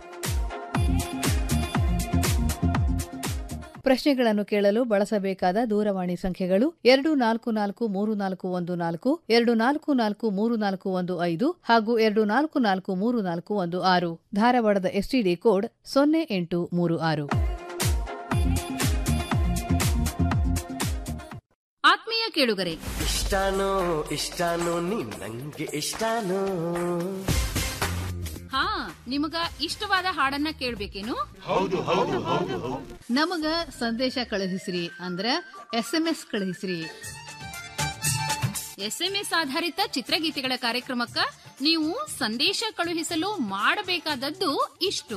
ಪ್ರಶ್ನೆಗಳನ್ನು ಕೇಳಲು ಬಳಸಬೇಕಾದ ದೂರವಾಣಿ ಸಂಖ್ಯೆಗಳು ಎರಡು ನಾಲ್ಕು ನಾಲ್ಕು ಮೂರು ನಾಲ್ಕು ಒಂದು ನಾಲ್ಕು ಎರಡು ನಾಲ್ಕು ನಾಲ್ಕು ಮೂರು ನಾಲ್ಕು ಒಂದು ಐದು ಹಾಗೂ ಎರಡು ನಾಲ್ಕು ನಾಲ್ಕು ಮೂರು ನಾಲ್ಕು ಒಂದು ಆರು ಧಾರವಾಡದ ಎಸ್ಟಿಡಿ ಕೋಡ್ ಸೊನ್ನೆ ಎಂಟು ಮೂರು ಆರು ಆತ್ಮೀಯ ಕೇಳುಗರೆ ಇಷ್ಟಾನೋ ಇಷ್ಟಾನೋ ನೀ ನಂಗೆ ಇಷ್ಟಾನೋ ಹಾ ನಿಮಗ ಇಷ್ಟವಾದ ಹಾಡನ್ನ ಕೇಳ್ಬೇಕೇನು ಹೌದು ಹೌದು ಹೌದು ಹೌದು ನಮಗ ಸಂದೇಶ ಕಳುಹಿಸ್ರಿ ಅಂದ್ರ ಎಸ್ಎಂಎಸ್ ಕಳುಹಿಸ್ರಿ ಎಸ್ಎಂಎಸ್ ಆಧಾರಿತ ಚಿತ್ರಗೀತೆಗಳ ಕಾರ್ಯಕ್ರಮಕ್ಕ ನೀವು ಸಂದೇಶ ಕಳುಹಿಸಲು ಮಾಡಬೇಕಾದದ್ದು ಇಷ್ಟು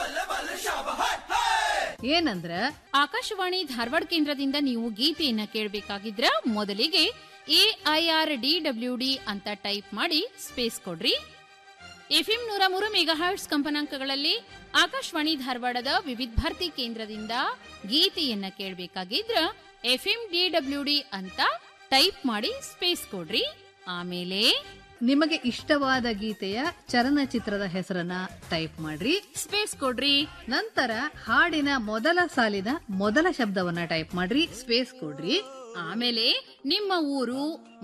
ಏನಂದ್ರ ಆಕಾಶವಾಣಿ ಧಾರವಾಡ ಕೇಂದ್ರದಿಂದ ನೀವು ಗೀತೆಯನ್ನ ಕೇಳಬೇಕಾಗಿದ್ರ ಮೊದಲಿಗೆ ಎಐಆರ್ ಡಿ ಡಬ್ಲ್ಯೂ ಡಿ ಅಂತ ಟೈಪ್ ಮಾಡಿ ಸ್ಪೇಸ್ ಕೊಡ್ರಿ ಎಫ್ಎಂ ನೂರ ಮೂರು ಮೆಗಾಹರ್ಟ್ಸ್ ಕಂಪನಾಂಕಗಳಲ್ಲಿ ಆಕಾಶವಾಣಿ ಧಾರವಾಡದ ವಿವಿಧ ಭಾರತಿ ಕೇಂದ್ರದಿಂದ ಗೀತೆಯನ್ನ ಕೇಳಬೇಕಾಗಿದ್ರ ಎಫ್ಎಂ ಡಿ ಡಬ್ಲ್ಯೂ ಡಿ ಅಂತ ಟೈಪ್ ಮಾಡಿ ಸ್ಪೇಸ್ ಕೊಡ್ರಿ ಆಮೇಲೆ ನಿಮಗೆ ಇಷ್ಟವಾದ ಗೀತೆಯ ಚಲನಚಿತ್ರದ ಹೆಸರನ್ನ ಟೈಪ್ ಮಾಡ್ರಿ ಸ್ಪೇಸ್ ಕೊಡ್ರಿ ನಂತರ ಹಾಡಿನ ಮೊದಲ ಸಾಲಿನ ಮೊದಲ ಶಬ್ದವನ್ನ ಟೈಪ್ ಮಾಡ್ರಿ ಸ್ಪೇಸ್ ಕೊಡ್ರಿ ಆಮೇಲೆ ನಿಮ್ಮ ಊರು